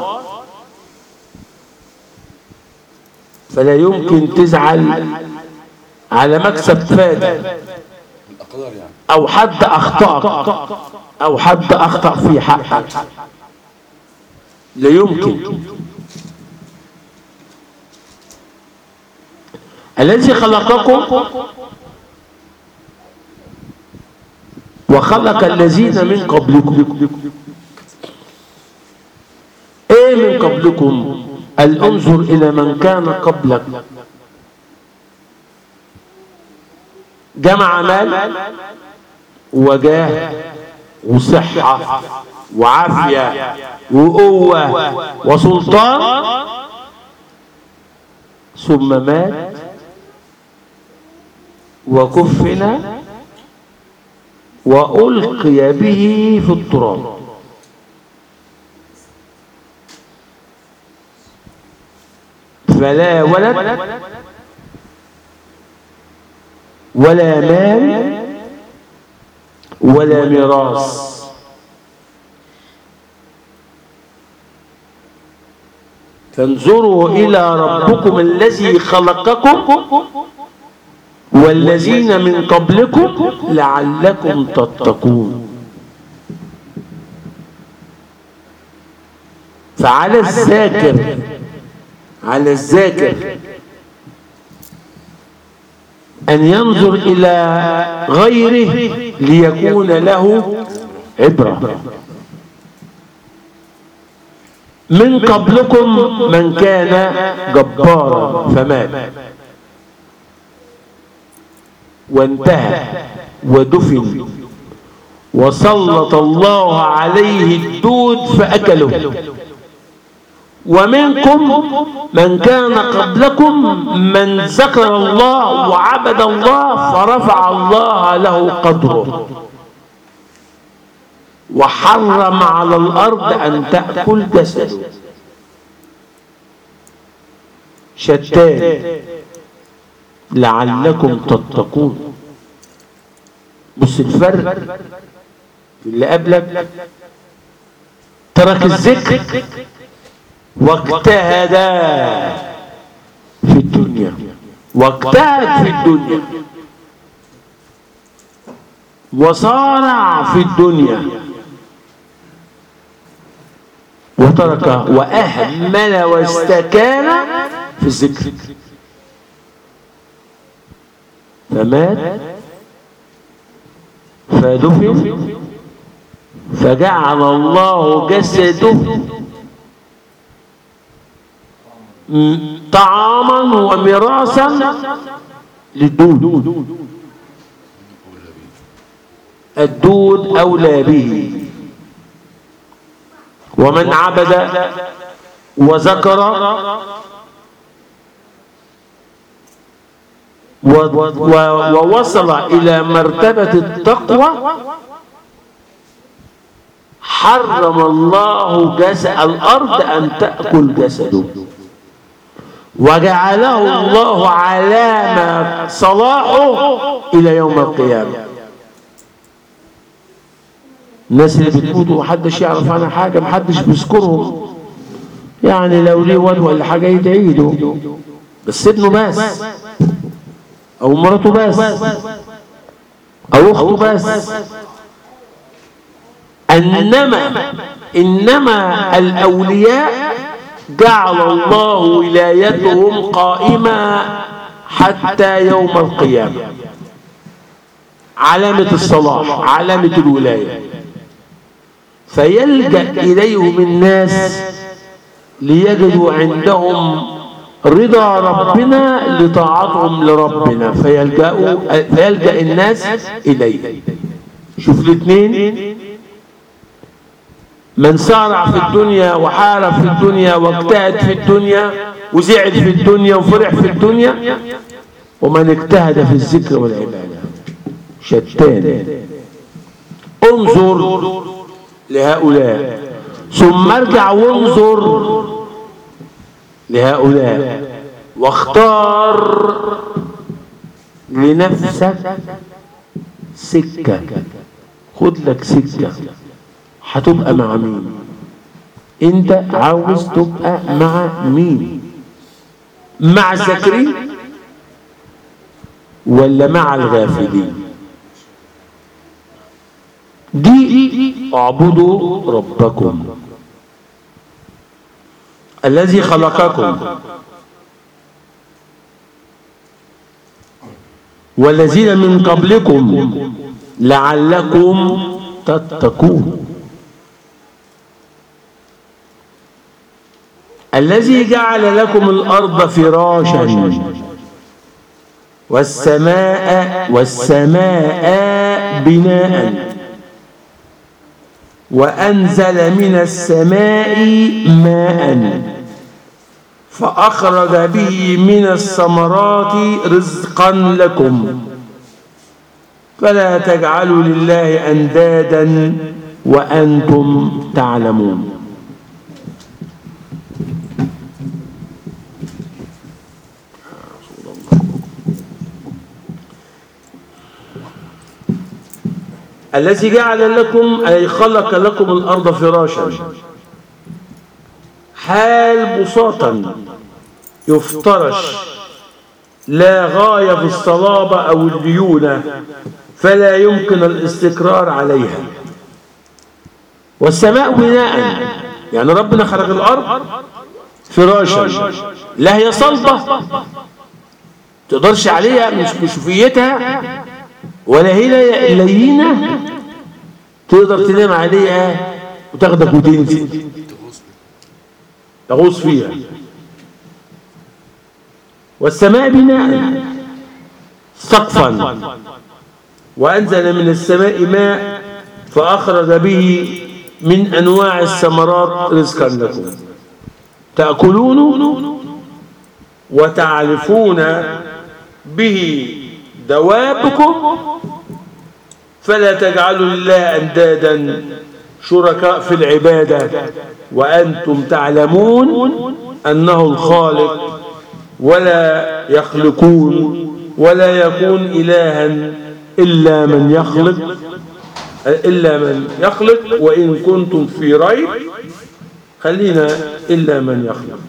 فلا يمكن تزعل على مكسب فاتك الأقدار يعني او حد اخطاك او حد اخطا في حقك لا يمكن الذي خلقكم وخلق الذين من قبلكم ايه من قبلكم قال انظر الى من كان قبلك جمع مال وجاه وصحة وعافية وقوة وسلطان ثم مات وكفن وألقي به في التراب فلا ولد ولا مال ولا ميراث فانظروا إلى ربكم الذي خلقكم والذين من قبلكم لعلكم تتقون فعلى الذاكر على الذاكر أن ينظر إلى غيره ليكون له عبرة من قبلكم من كان جبارا فمات وانتهى ودفن وسلط الله عليه الدود فأكله ومنكم من كان قبلكم من ذكر الله وعبد الله فرفع الله له قدره وحرم على الأرض أن تأكل جسده شتان لعلكم تتقون بص الفرق في اللي قبلك ترك الذكر واجتهد في الدنيا واجتهد في الدنيا وصارع في الدنيا وترك وأهمل واستكان في الذكر فمات فدفن فجعل الله جسده طعاما ومراسا للدود الدود أولى به ومن عبد وذكر ووصل إلى مرتبة التقوى حرم الله جسد الأرض أن تأكل جسده وجعله الله علامة صلاحه إلى يوم القيامة الناس اللي بتموت ومحدش يعرف عنها حاجة محدش بيذكرهم يعني لو ليه واد ولا حاجة يدعي له بس ابنه بس أو مراته بس أو أخته بس إنما إنما الأولياء جعل الله ولايتهم قائمة حتى يوم القيامة علامة الصلاح علامة الولاية فيلجأ إليهم الناس ليجدوا عندهم رضا ربنا لطاعتهم لربنا فيلجأوا فيلجأ الناس إليه شوف الاثنين من سارع في الدنيا وحارب في الدنيا واجتهد في الدنيا وزعل في الدنيا وفرح في الدنيا ومن اجتهد في الذكر والعبادة شتان انظر لهؤلاء ثم ارجع وانظر لهؤلاء واختار لنفسك سكة خد لك سكة هتبقى مع مين انت عاوز تبقى مع مين مع الذاكرين ولا مع الغافلين دي اعبدوا ربكم الذي خلقكم والذين من قبلكم لعلكم تتقون الذي جعل لكم الأرض فراشا والسماء والسماء بناء وأنزل من السماء ماء فأخرج به من الثمرات رزقا لكم فلا تجعلوا لله أندادا وأنتم تعلمون الذي جعل لكم أي خلق لكم الأرض فراشا حال بساطا يفترش لا غاية في الصلابة أو الليونة فلا يمكن الاستقرار عليها والسماء بناء يعني ربنا خلق الأرض فراشا لا هي صلبة تقدرش عليها مش بشوفيتها ولا هي لينة تقدر تنام عليها وتاخدك وتنزل تغوص فيها والسماء بناء سقفا وأنزل من السماء ماء فأخرج به من أنواع الثمرات رزقا لكم تأكلون وتعرفون به دوابكم فلا تجعلوا لله أندادا شركاء في العبادة وأنتم تعلمون أنه الخالق ولا يخلقون ولا يكون إلها إلا من يخلق إلا من يخلق وإن كنتم في ريب خلينا إلا من يخلق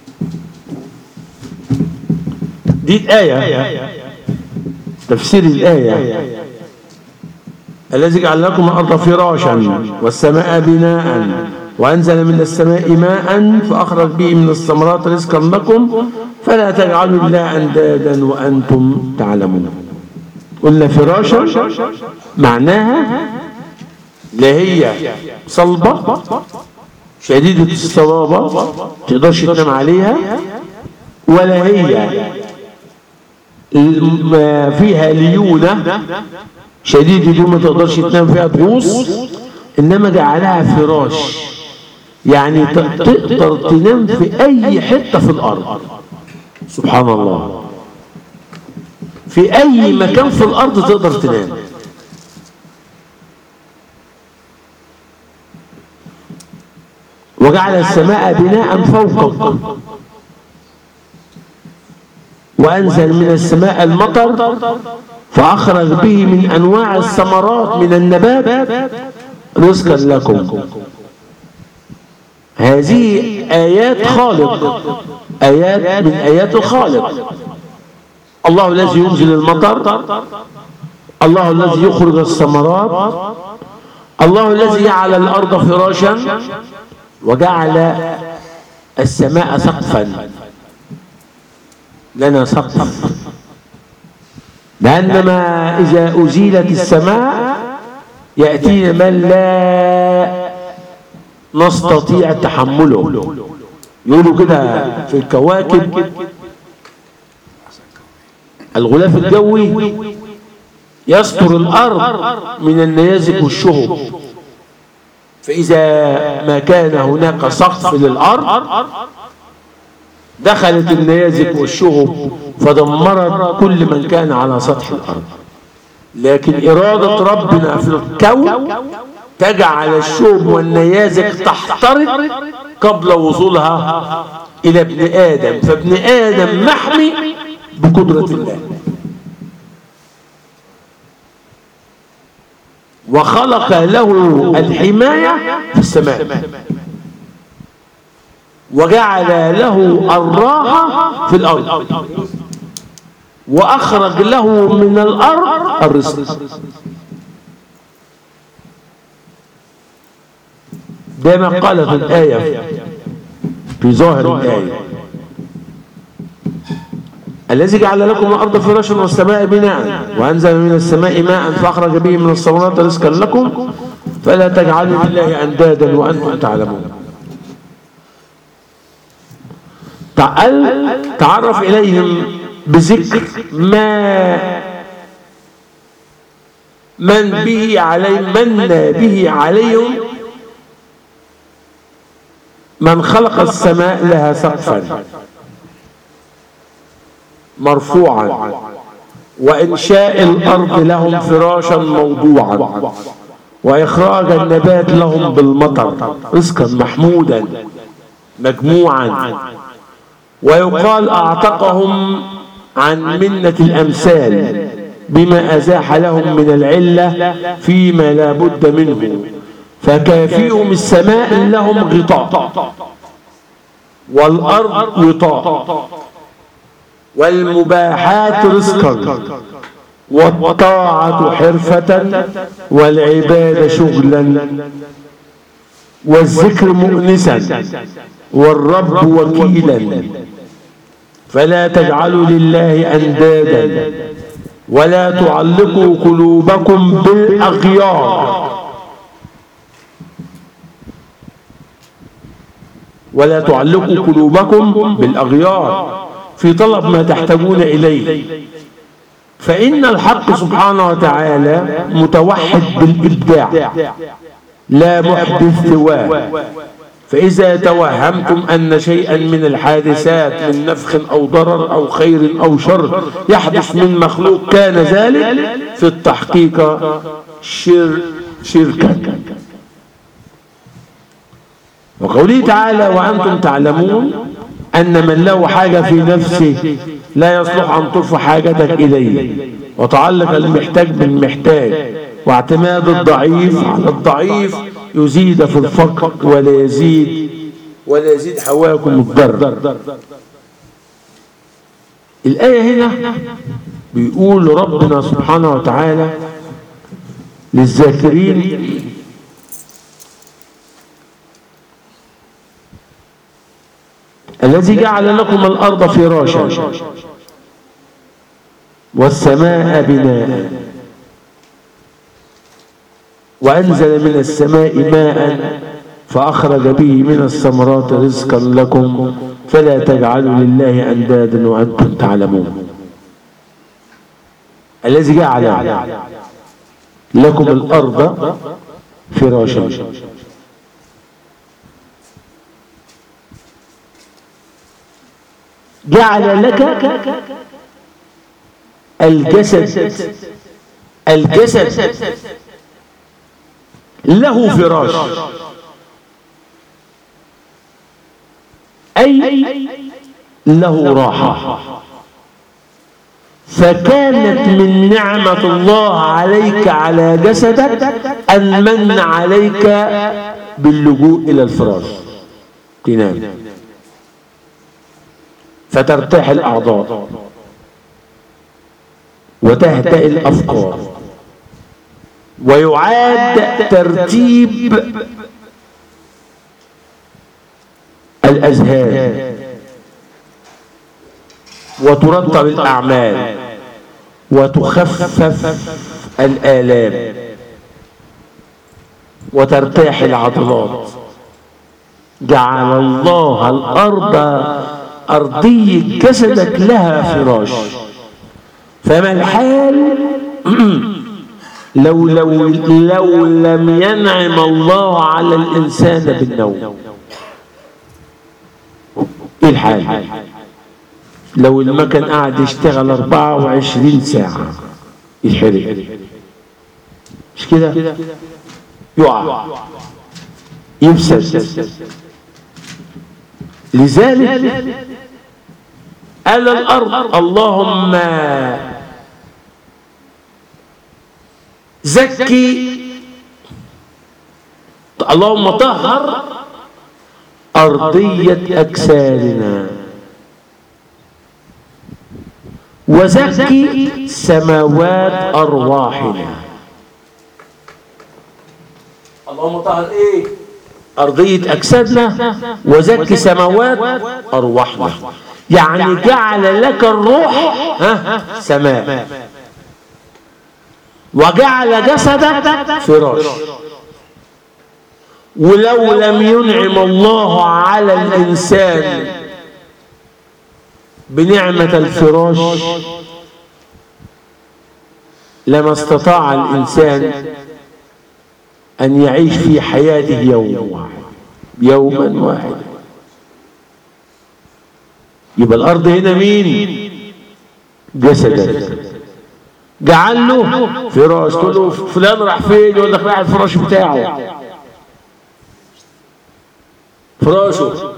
دي الآية تفسير الآية الذي جعل لكم الأرض فراشا والسماء بناء وأنزل من السماء ماء فأخرج به من الثمرات رزقا لكم فلا تجعلوا الله أندادا وأنتم تعلمون قلنا فراشا معناها لا هي صلبة شديدة الصلابة تقدرش تنام عليها ولا هي فيها ليونة شديد دي ما تقدرش تنام فيها تغوص انما جعلها فراش يعني تقدر تنام في اي حتة في الارض سبحان الله في اي مكان في الارض تقدر تنام وجعل السماء بناء فوقكم وأنزل من السماء المطر فأخرج به من أنواع الثمرات من النبات رزقا لكم هذه آيات خالق آيات من آيات الخالق الله الذي ينزل المطر الله الذي يخرج الثمرات الله الذي جعل الأرض فراشا وجعل السماء سقفا لنا سقف لأنما إذا أزيلت السماء يأتينا من لا نستطيع تحمله يقولوا كده في الكواكب الغلاف الجوي يستر الأرض من النيازك والشهب فإذا ما كان هناك سقف للأرض دخلت النيازك والشهب فدمرت كل من كان على سطح الأرض لكن إرادة ربنا في الكون تجعل الشهب والنيازك تحترق قبل وصولها إلى ابن آدم فابن آدم محمي بقدرة الله وخلق له الحماية في السماء وجعل له الراحة في الأرض وأخرج له من الأرض الرزق دائما قال في الآية في ظاهر الآية الذي جعل لكم الأرض فراشا والسماء بناء وأنزل من السماء ماء فأخرج به من الثمرات رزقا لكم فلا تجعلوا لله أندادا وأنتم تعلمون تعال تعرف إليهم بذكر ما من به علي من به عليهم من خلق السماء لها سقفا مرفوعا وإنشاء الأرض لهم فراشا موضوعا وإخراج النبات لهم بالمطر رزقا محمودا مجموعا ويقال أعتقهم عن منة الأمثال بما أزاح لهم من العلة فيما لا بد منه فكافيهم السماء لهم غطاء والأرض وطاء والمباحات رزقا والطاعة حرفة والعبادة شغلا والذكر مؤنسا والرب وكيلا فلا تجعلوا لله أندادا ولا تعلقوا قلوبكم بالأغيار ولا تعلقوا قلوبكم بالأغيار في طلب ما تحتاجون إليه فإن الحق سبحانه وتعالى متوحد بالإبداع لا محدث سواه فإذا توهمتم أن شيئا من الحادثات من نفخ أو ضرر أو خير أو شر يحدث من مخلوق كان ذلك في التحقيق شر شركا وقوله تعالى وأنتم تعلمون أن من له حاجة في نفسه لا يصلح أن ترفع حاجتك إليه وتعلق المحتاج بالمحتاج واعتماد الضعيف على الضعيف يزيد في الفقر ولا يزيد ولا يزيد حواكم الضر الآية هنا بيقول ربنا سبحانه وتعالى للذاكرين الذي جعل لكم الأرض فراشا والسماء بناء وأنزل من السماء ماء فأخرج به من الثمرات رزقا لكم فلا تجعلوا لله أندادا وأنتم تعلمون الذي جعل لكم الأرض فراشا جعل لك الجسد الجسد له فراش أي له راحة فكانت من نعمة الله عليك على جسدك أن من عليك باللجوء إلى الفراش تنام فترتاح الأعضاء وتهدأ الأفكار ويعاد ترتيب الأذهان وترتب الأعمال وتخفف الآلام وترتاح العضلات جعل الله الأرض أرضية جسدك لها فراش فما الحال لو لو لو لم ينعم الله على الإنسان بالنوم ايه الحال لو المكن قاعد يشتغل 24 ساعة يتحرق مش كده يقع يفسد لذلك قال الأرض اللهم زكي اللهم طهر أرضية أجسادنا وزكي سماوات أرواحنا اللهم طهر إيه أرضية أجسادنا وزكي سماوات أرواحنا يعني جعل لك الروح ها سماء وجعل جسدك فراش ولو لم ينعم الله على الإنسان بنعمة الفراش لما استطاع الإنسان أن يعيش في حياته يوم واحد يوما واحدا يبقى الأرض هنا مين جسدك جعل له فراش تقول له فلان راح فين يقول لك راح الفراش بتاعه فراشه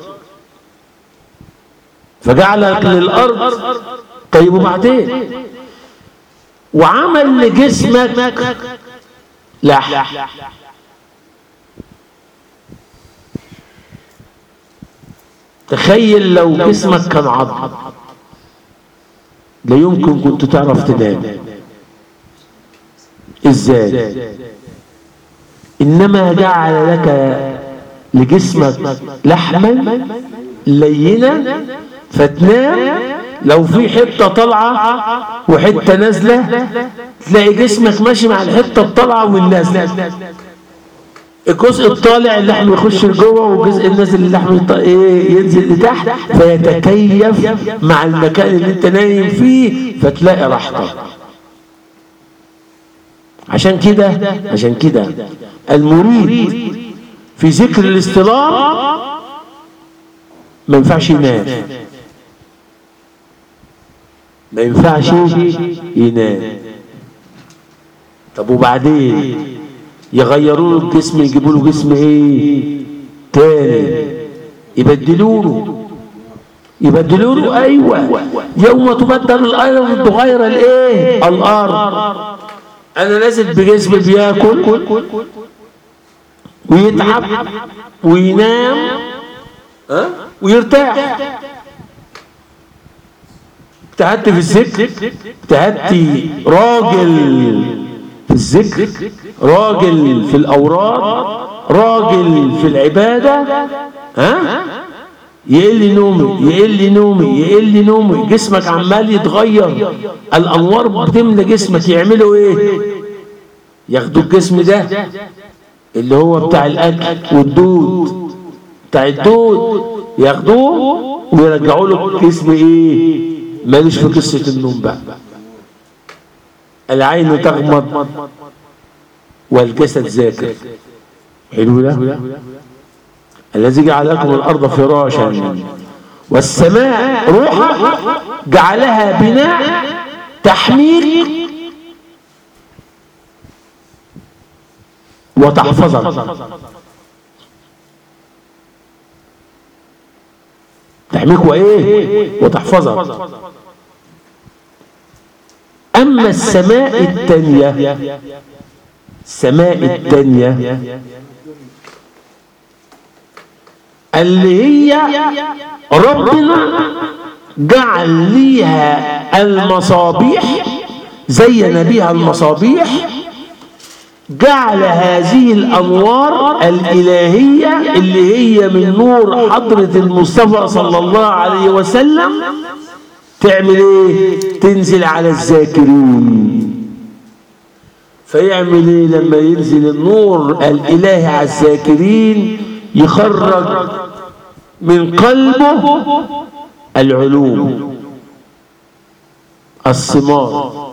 فجعلك للأرض طيب وبعدين وعمل لجسمك لحم تخيل لو جسمك كان عظم لا يمكن كنت تعرف تنام ازاي انما جعل لك لجسمك لحما لينا فتنام لو في حته طالعه وحته نازله تلاقي جسمك ماشي مع الحته الطالعه والنازله الجزء الطالع اللحم يخش لجوه والجزء النازل اللحم يط... ايه ينزل لتحت فيتكيف مع المكان اللي انت نايم فيه فتلاقي راحتك عشان كده عشان كده المريد في ذكر الاصطلاح ما ينفعش ينام ما ينفعش ينام طب وبعدين يغيروا له الجسم يجيبوا له جسم ايه تاني يبدلوا له يبدلوا له ايوه يوم تبدل الارض تغير الايه الارض انا نازل بجسم بياكل ويتعب وينام ها ويرتاح اجتهدت في الذكر اجتهدت راجل في الذكر راجل في الاوراد راجل في العباده ها يقل نومي يقل نومي يقل نومي جسمك عمال يتغير الانوار بتملى جسمك يعملوا ايه ياخدوا الجسم ده اللي هو بتاع الاكل والدود بتاع الدود ياخدوه ويرجعوا له الجسم ايه ماليش في قصه النوم بقى العين تغمض والجسد ذاكر حلو ده الذي جعل لكم الارض فراشا والسماء روحا جعلها بناء تحميك وتحفظك تحميك وايه وتحفظك أما السماء التانية السماء التانية اللي هي ربنا جعل ليها المصابيح زين بها المصابيح جعل هذه الأنوار الإلهية اللي هي من نور حضرة المصطفى صلى الله عليه وسلم تعمل ايه تنزل على الذاكرين فيعمل ايه لما ينزل النور الإلهي على الذاكرين يخرج من قلبه العلوم الثمار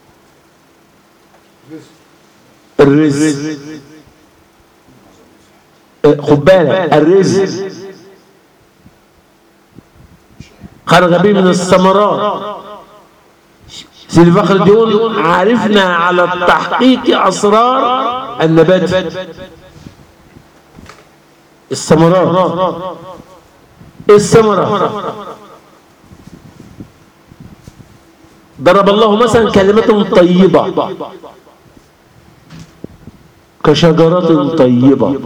الرزق خد بالك الرزق خرج به من الثمرات سيدي فخر الدين عرفنا على التحقيق اسرار النبات الثمرات الثمرات ضرب الله مثلا كلمة طيبة كشجرة طيبة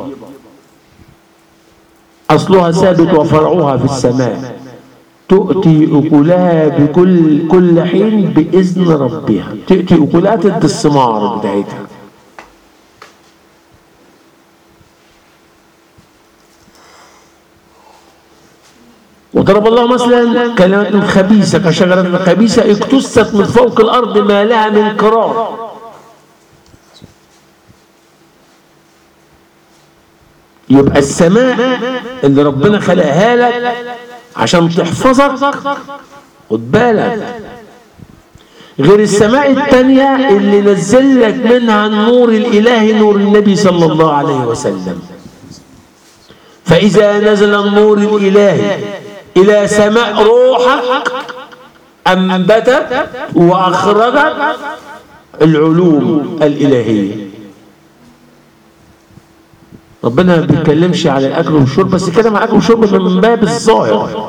أصلها ثابت وفرعها في السماء تؤتي أكلها بكل كل حين بإذن ربها تؤتي أكلها تدي الثمار بتاعتها وضرب الله مثلا كلمة خبيثة كشجرة خبيثة اكتست من فوق الأرض ما لها من قرار يبقى السماء اللي ربنا خلقها لك عشان تحفظك خد بالك غير السماء التانية اللي نزل لك منها النور الإلهي نور النبي صلى الله عليه وسلم فإذا نزل النور الإلهي إلى سماء روحك أنبتت وأخرجت العلوم الإلهية ربنا ما بيتكلمش على الأكل والشرب بس كده مع الأكل والشرب من باب الظاهر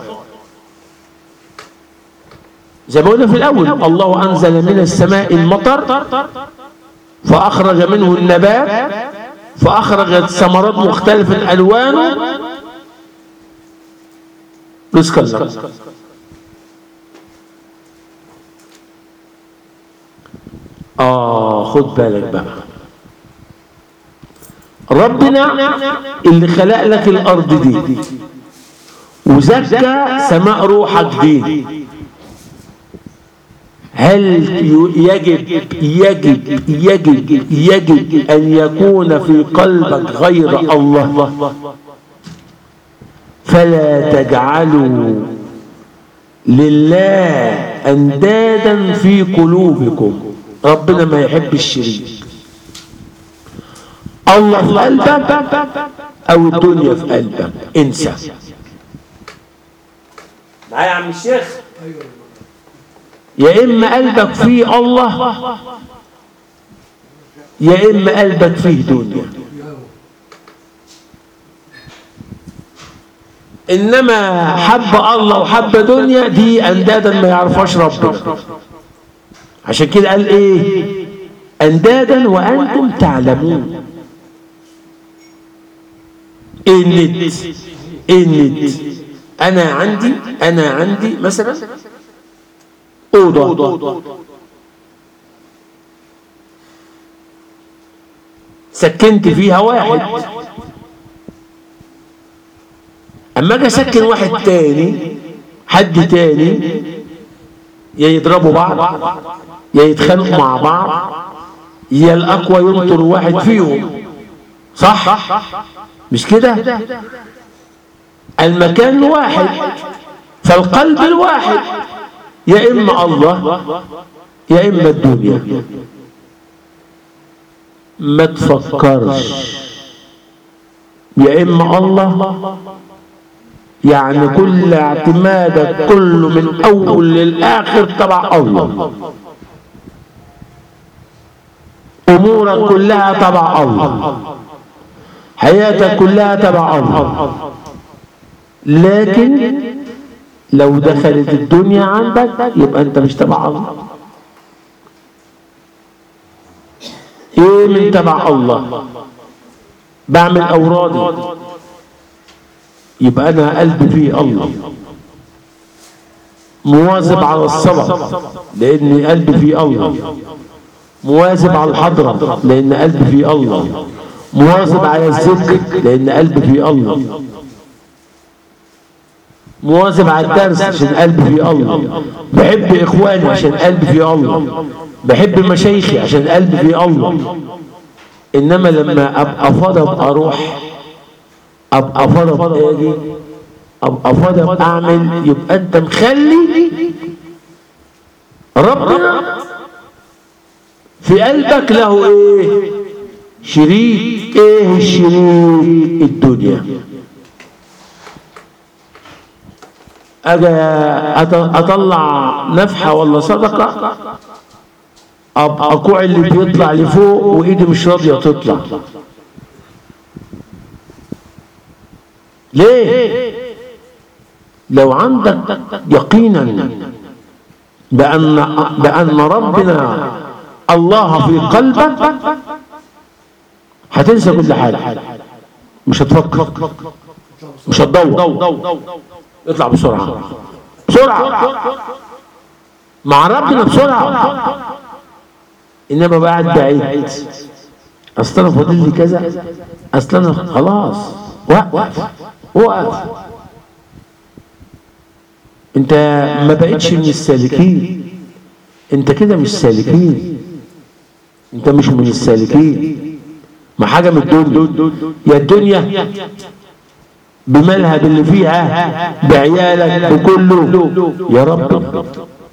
زي ما قلنا في الأول الله أنزل من السماء المطر فأخرج منه النبات فأخرجت ثمرات مختلفة ألوانه رزقا لك آه خد بالك بقى ربنا اللي خلق لك الأرض دي وزكى سماء روحك دي هل يجب يجب يجب يجب أن يكون في قلبك غير الله فلا تجعلوا لله أندادا في قلوبكم ربنا ما يحب الشريك الله في قلبك أو الدنيا في قلبك انسى معايا يا عم الشيخ يا إما قلبك فيه الله يا إما قلبك فيه دنيا إنما حب الله وحب دنيا دي أندادا ما يعرفهاش ربنا عشان كده قال إيه أندادا وأنتم تعلمون إيه الند إيه الند أنا عندي أنا عندي مثلا أوضة سكنت فيها واحد اما اجي اسكن واحد تاني حد تاني يا يضربوا بعض يا يتخانقوا مع بعض يا الاقوى ينطر واحد فيهم صح مش كده المكان الواحد فالقلب الواحد يا اما الله يا اما الدنيا ما تفكرش يا اما الله يعني كل اعتمادك كله من اول للاخر تبع الله امورك كلها تبع الله حياتك كلها تبع الله لكن لو دخلت الدنيا عندك يبقى انت مش تبع الله ايه من تبع الله بعمل اورادي يبقى انا قلبي فيه الله مواظب على الصلاة لان قلبي فيه الله مواظب على الحضرة لان قلبي فيه الله مواظب على الذكر لان قلبي فيه الله مواظب على الدرس عشان قلبي فيه الله بحب اخواني عشان قلبي فيه الله بحب مشايخي عشان قلبي فيه الله انما لما ابقى فاضي ابقى اروح ابقى فاضي ابقى اجي ابقى فاضي ابقى اعمل يبقى انت مخلي ربنا في قلبك له ايه شريك ايه الشريك الدنيا اجي أط- اطلع نفحه ولا صدقه ابقى كوع اللي بيطلع لفوق وايدي مش راضيه تطلع ليه لو عندك يقينا بان بان ربنا الله في قلبك هتنسى كل حاجه مش هتفكر مش هتدور اطلع بسرعه بسرعه مع ربنا بسرعه انما بعد بعيد اصل انا فاضل لي كذا اصل انا خلاص وقف وقف انت ما بقتش من السالكين انت كده مش سالكين انت مش من السالكين ما حاجه من الدنيا يا الدنيا بمالها باللي فيها بعيالك بكله يا رب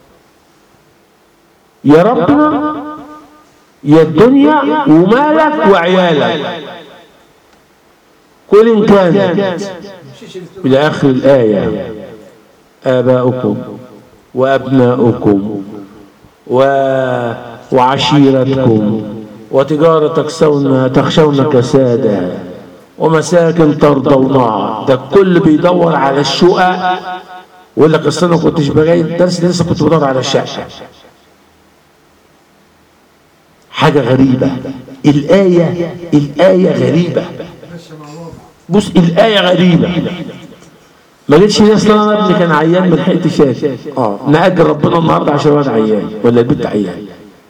يا ربنا يا الدنيا ومالك وعيالك كل إن كان إلى آخر الآية آباؤكم وأبناؤكم و... وعشيرتكم وتجارة تخشون تخشون كسادها ومساكن ترضونها ده الكل بيدور على الشقق ويقول لك اصل انا ما كنتش بجاي الدرس لسه كنت بدور على الشقه حاجة غريبة الآية الآية غريبة بص الآية غريبة ما جتش ناس انا ابني كان عيان ما لحقتش اجي اه نأجل ربنا النهارده عشان الواد عيان ولا البنت عيان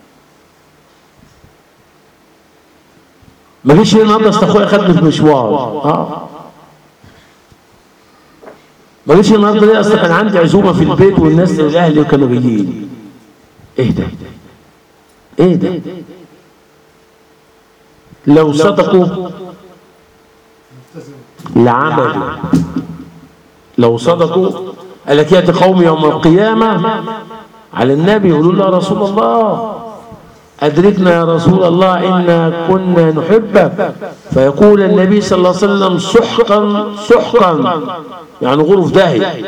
ما جيتش النهارده اصل اخويا خدني في مشوار اه ما جيتش النهارده ليه اصل كان عندي عزومه في البيت والناس الاهلي كانوا جايين ايه ده ايه ده لو صدقوا لعملوا لو صدقوا قالك ياتي قوم يوم القيامه على النبي يقولوا له يا رسول الله أدركنا يا رسول الله إنا كنا نحبك فيقول النبي صلى الله عليه وسلم سحقا سحقا يعني غرف داهية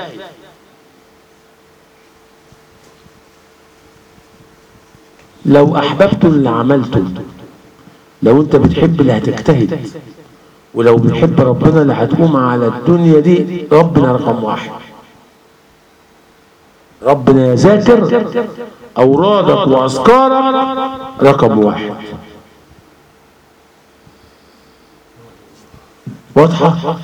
لو أحببت اللي عملته لو أنت بتحب اللي هتجتهد ولو بتحب ربنا اللي هتقوم على الدنيا دي ربنا رقم واحد ربنا يذاكر أورادك وأذكارك رقم واحد واضحة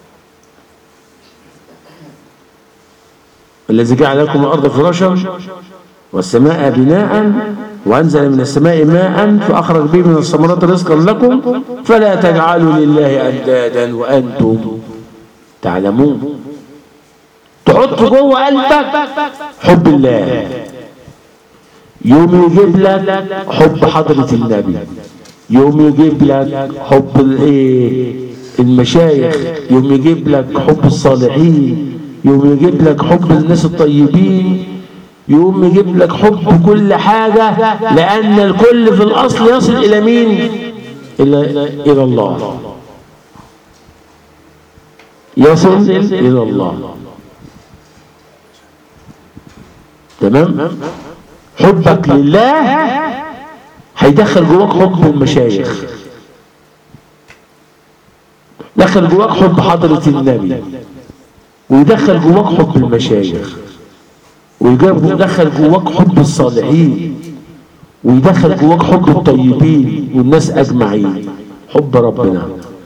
الذي جعل لكم الأرض فراشا والسماء بناء وأنزل من السماء ماء فأخرج به من الثمرات رزقا لكم فلا تجعلوا لله أندادا وأنتم تعلمون تحط جوه قلبك حب الله يوم يجيب لك حب حضرة النبي يوم يجيب لك حب الايه المشايخ يوم يجيب لك حب الصالحين يوم يجيب لك حب الناس الطيبين يوم يجيب لك حب كل حاجة لأن الكل في الأصل يصل إلى مين إلى, إلى الله يصل إلى الله تمام حبك لله هيدخل جواك حب المشايخ دخل جواك حب حضرة النبي ويدخل جواك حب المشايخ ويدخل جواك حب الصالحين ويدخل جواك حب الطيبين والناس اجمعين حب ربنا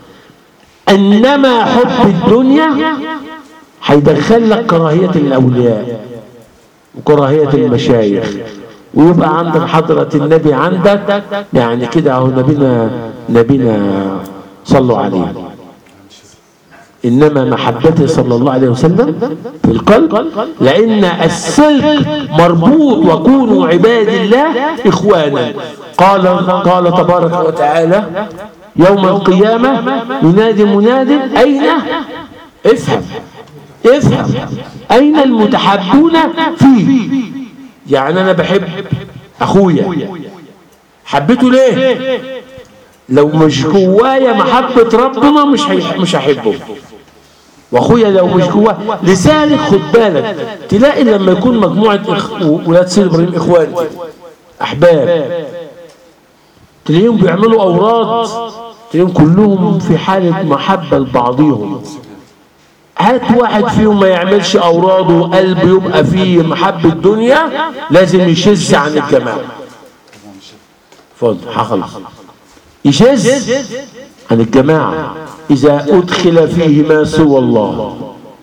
انما حب الدنيا هيدخل لك كراهيه الاولياء وكراهيه المشايخ ويبقى عندك حضرة النبي عندك يعني كده اهو نبينا نبينا صلوا عليه انما محبته صلى الله عليه وسلم في القلب لان السلك مربوط وكونوا عباد الله اخوانا قال قال تبارك وتعالى يوم القيامه ينادي مناد اين افهم افهم اين المتحبون فيه يعني انا بحب اخويا حبيته ليه لو مش جوايا محبة ربنا مش هيح- مش هحبه واخويا لو مش جواه لذلك خد بالك تلاقي لما يكون مجموعة إخ... ولاد سيد ابراهيم اخوان كده، احباب تلاقيهم بيعملوا اوراد تلاقيهم كلهم في حالة محبة لبعضهم هات واحد فيهم ما يعملش اوراده وقلب يبقى فيه محبة دنيا لازم يشز عن الجماعة اتفضل هخلص يشز عن الجماعة إذا أدخل فيه ما سوى الله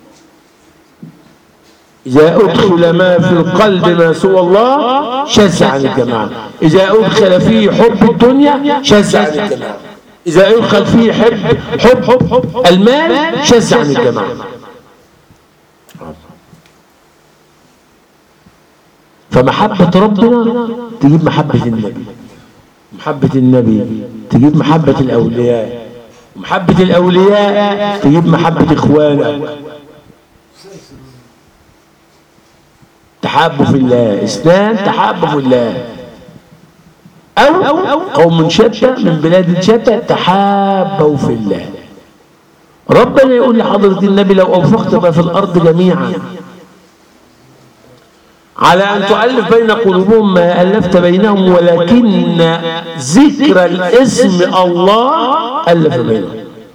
إذا أدخل ما في القلب ما سوى الله شز عن الجماعة إذا أدخل فيه حب الدنيا شز عن الجماعة إذا أدخل فيه حب حب حب المال شز عن الجماعة فمحبة ربنا تجيب محبة النبي محبة النبي تجيب محبة الأولياء محبة الأولياء تجيب محبة إخوانك تحابوا في الله اثنان تحابوا في الله أو قوم شتى من بلاد شتى تحابوا في الله ربنا يقول لحضرة النبي لو أنفقت ما في الأرض جميعا على أن تؤلف بين قلوبهم ما ألفت بينهم ولكن ذكر الاسم الله ألف بينهم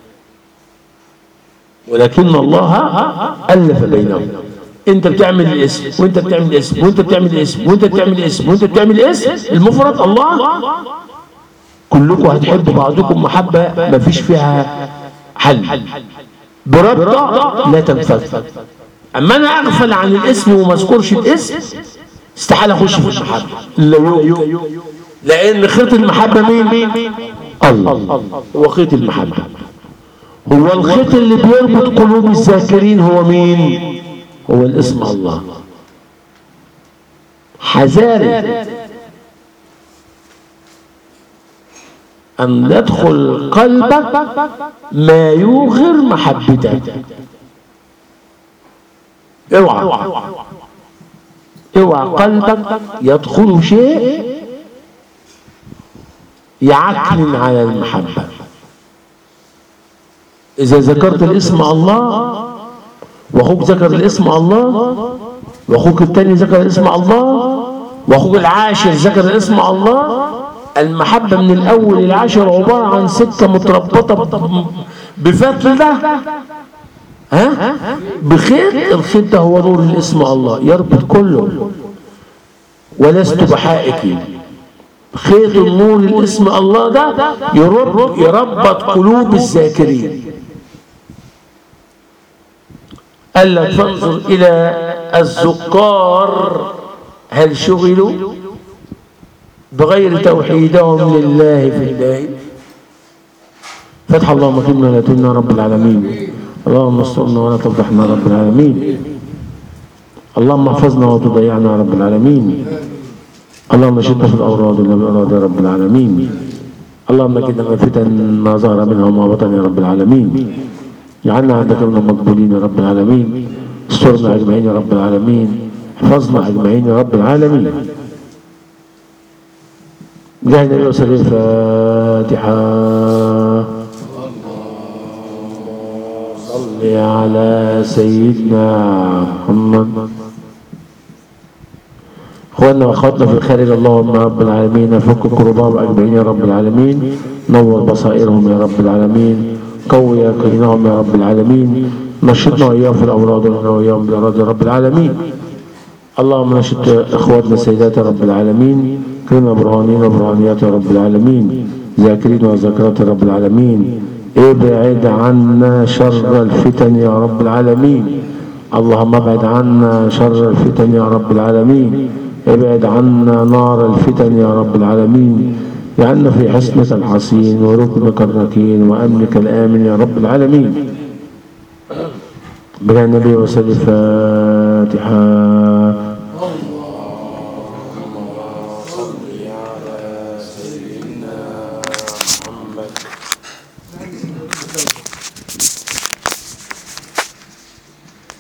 ولكن الله ألف بينهم انت بتعمل الاسم وانت بتعمل الاسم وانت بتعمل الاسم وانت بتعمل الاسم وانت بتعمل الاسم المفرد الله كلكم هتحبوا بعضكم محبة ما فيش فيها حل بربطة لا تنفذ اما انا اغفل عن الاسم وما اذكرش الاسم استحاله اخش في المحبه لا يمكن لان خيط المحبه مين الله هو خيط المحبه هو الخيط اللي بيربط قلوب الذاكرين هو مين هو الاسم الله حذاري أن يدخل قلبك ما يوغر محبتك اوعى اوعى قلبك يدخل شيء يعكنن على المحبة إذا ذكرت الاسم الله وأخوك ذكر الاسم الله وأخوك الثاني ذكر الاسم الله وأخوك العاشر ذكر الاسم الله المحبة من الأول العاشر عبارة عن سكة متربطة ب- بفتلة ها بخيط الخيط ده هو نور الاسم الله يربط كله ولست بحائك خيط النور الاسم الله ده يرب يربط قلوب الذاكرين قال لك فانظر الى الزقار هل شغلوا بغير توحيدهم لله في الله فتح اللهم كنا لا تمنى رب العالمين اللهم استرنا ولا تفضحنا رب العالمين اللهم احفظنا وتضيعنا رب العالمين اللهم شد في الاوراد الذي اراد يا رب العالمين اللهم كنا من فتن ما ظهر منها وما بطن يا رب العالمين جعلنا عندك من المقبولين يا رب العالمين استرنا اجمعين يا رب العالمين احفظنا اجمعين يا رب العالمين جاهنا الأسر الفاتحة صل على سيدنا محمد اخواننا واخواتنا في الخارج اللهم رب العالمين فك كربهم اجمعين يا رب العالمين نور بصائرهم يا رب العالمين قوي يقينهم يا رب العالمين نشطنا واياهم في الاوراد واياهم بالاراضي يا رب العالمين اللهم نشد اخواتنا سيدات رب العالمين كلنا برهانين وبرهانيات يا رب العالمين ذاكرين وذاكرات يا رب العالمين ابعد عنا شر الفتن يا رب العالمين اللهم ابعد عنا شر الفتن يا رب العالمين ابعد عنا نار الفتن يا رب العالمين جعلنا في حسنك الحصين وركنك الركين وامنك الامن يا رب العالمين بلا النبي وسلم الفاتحه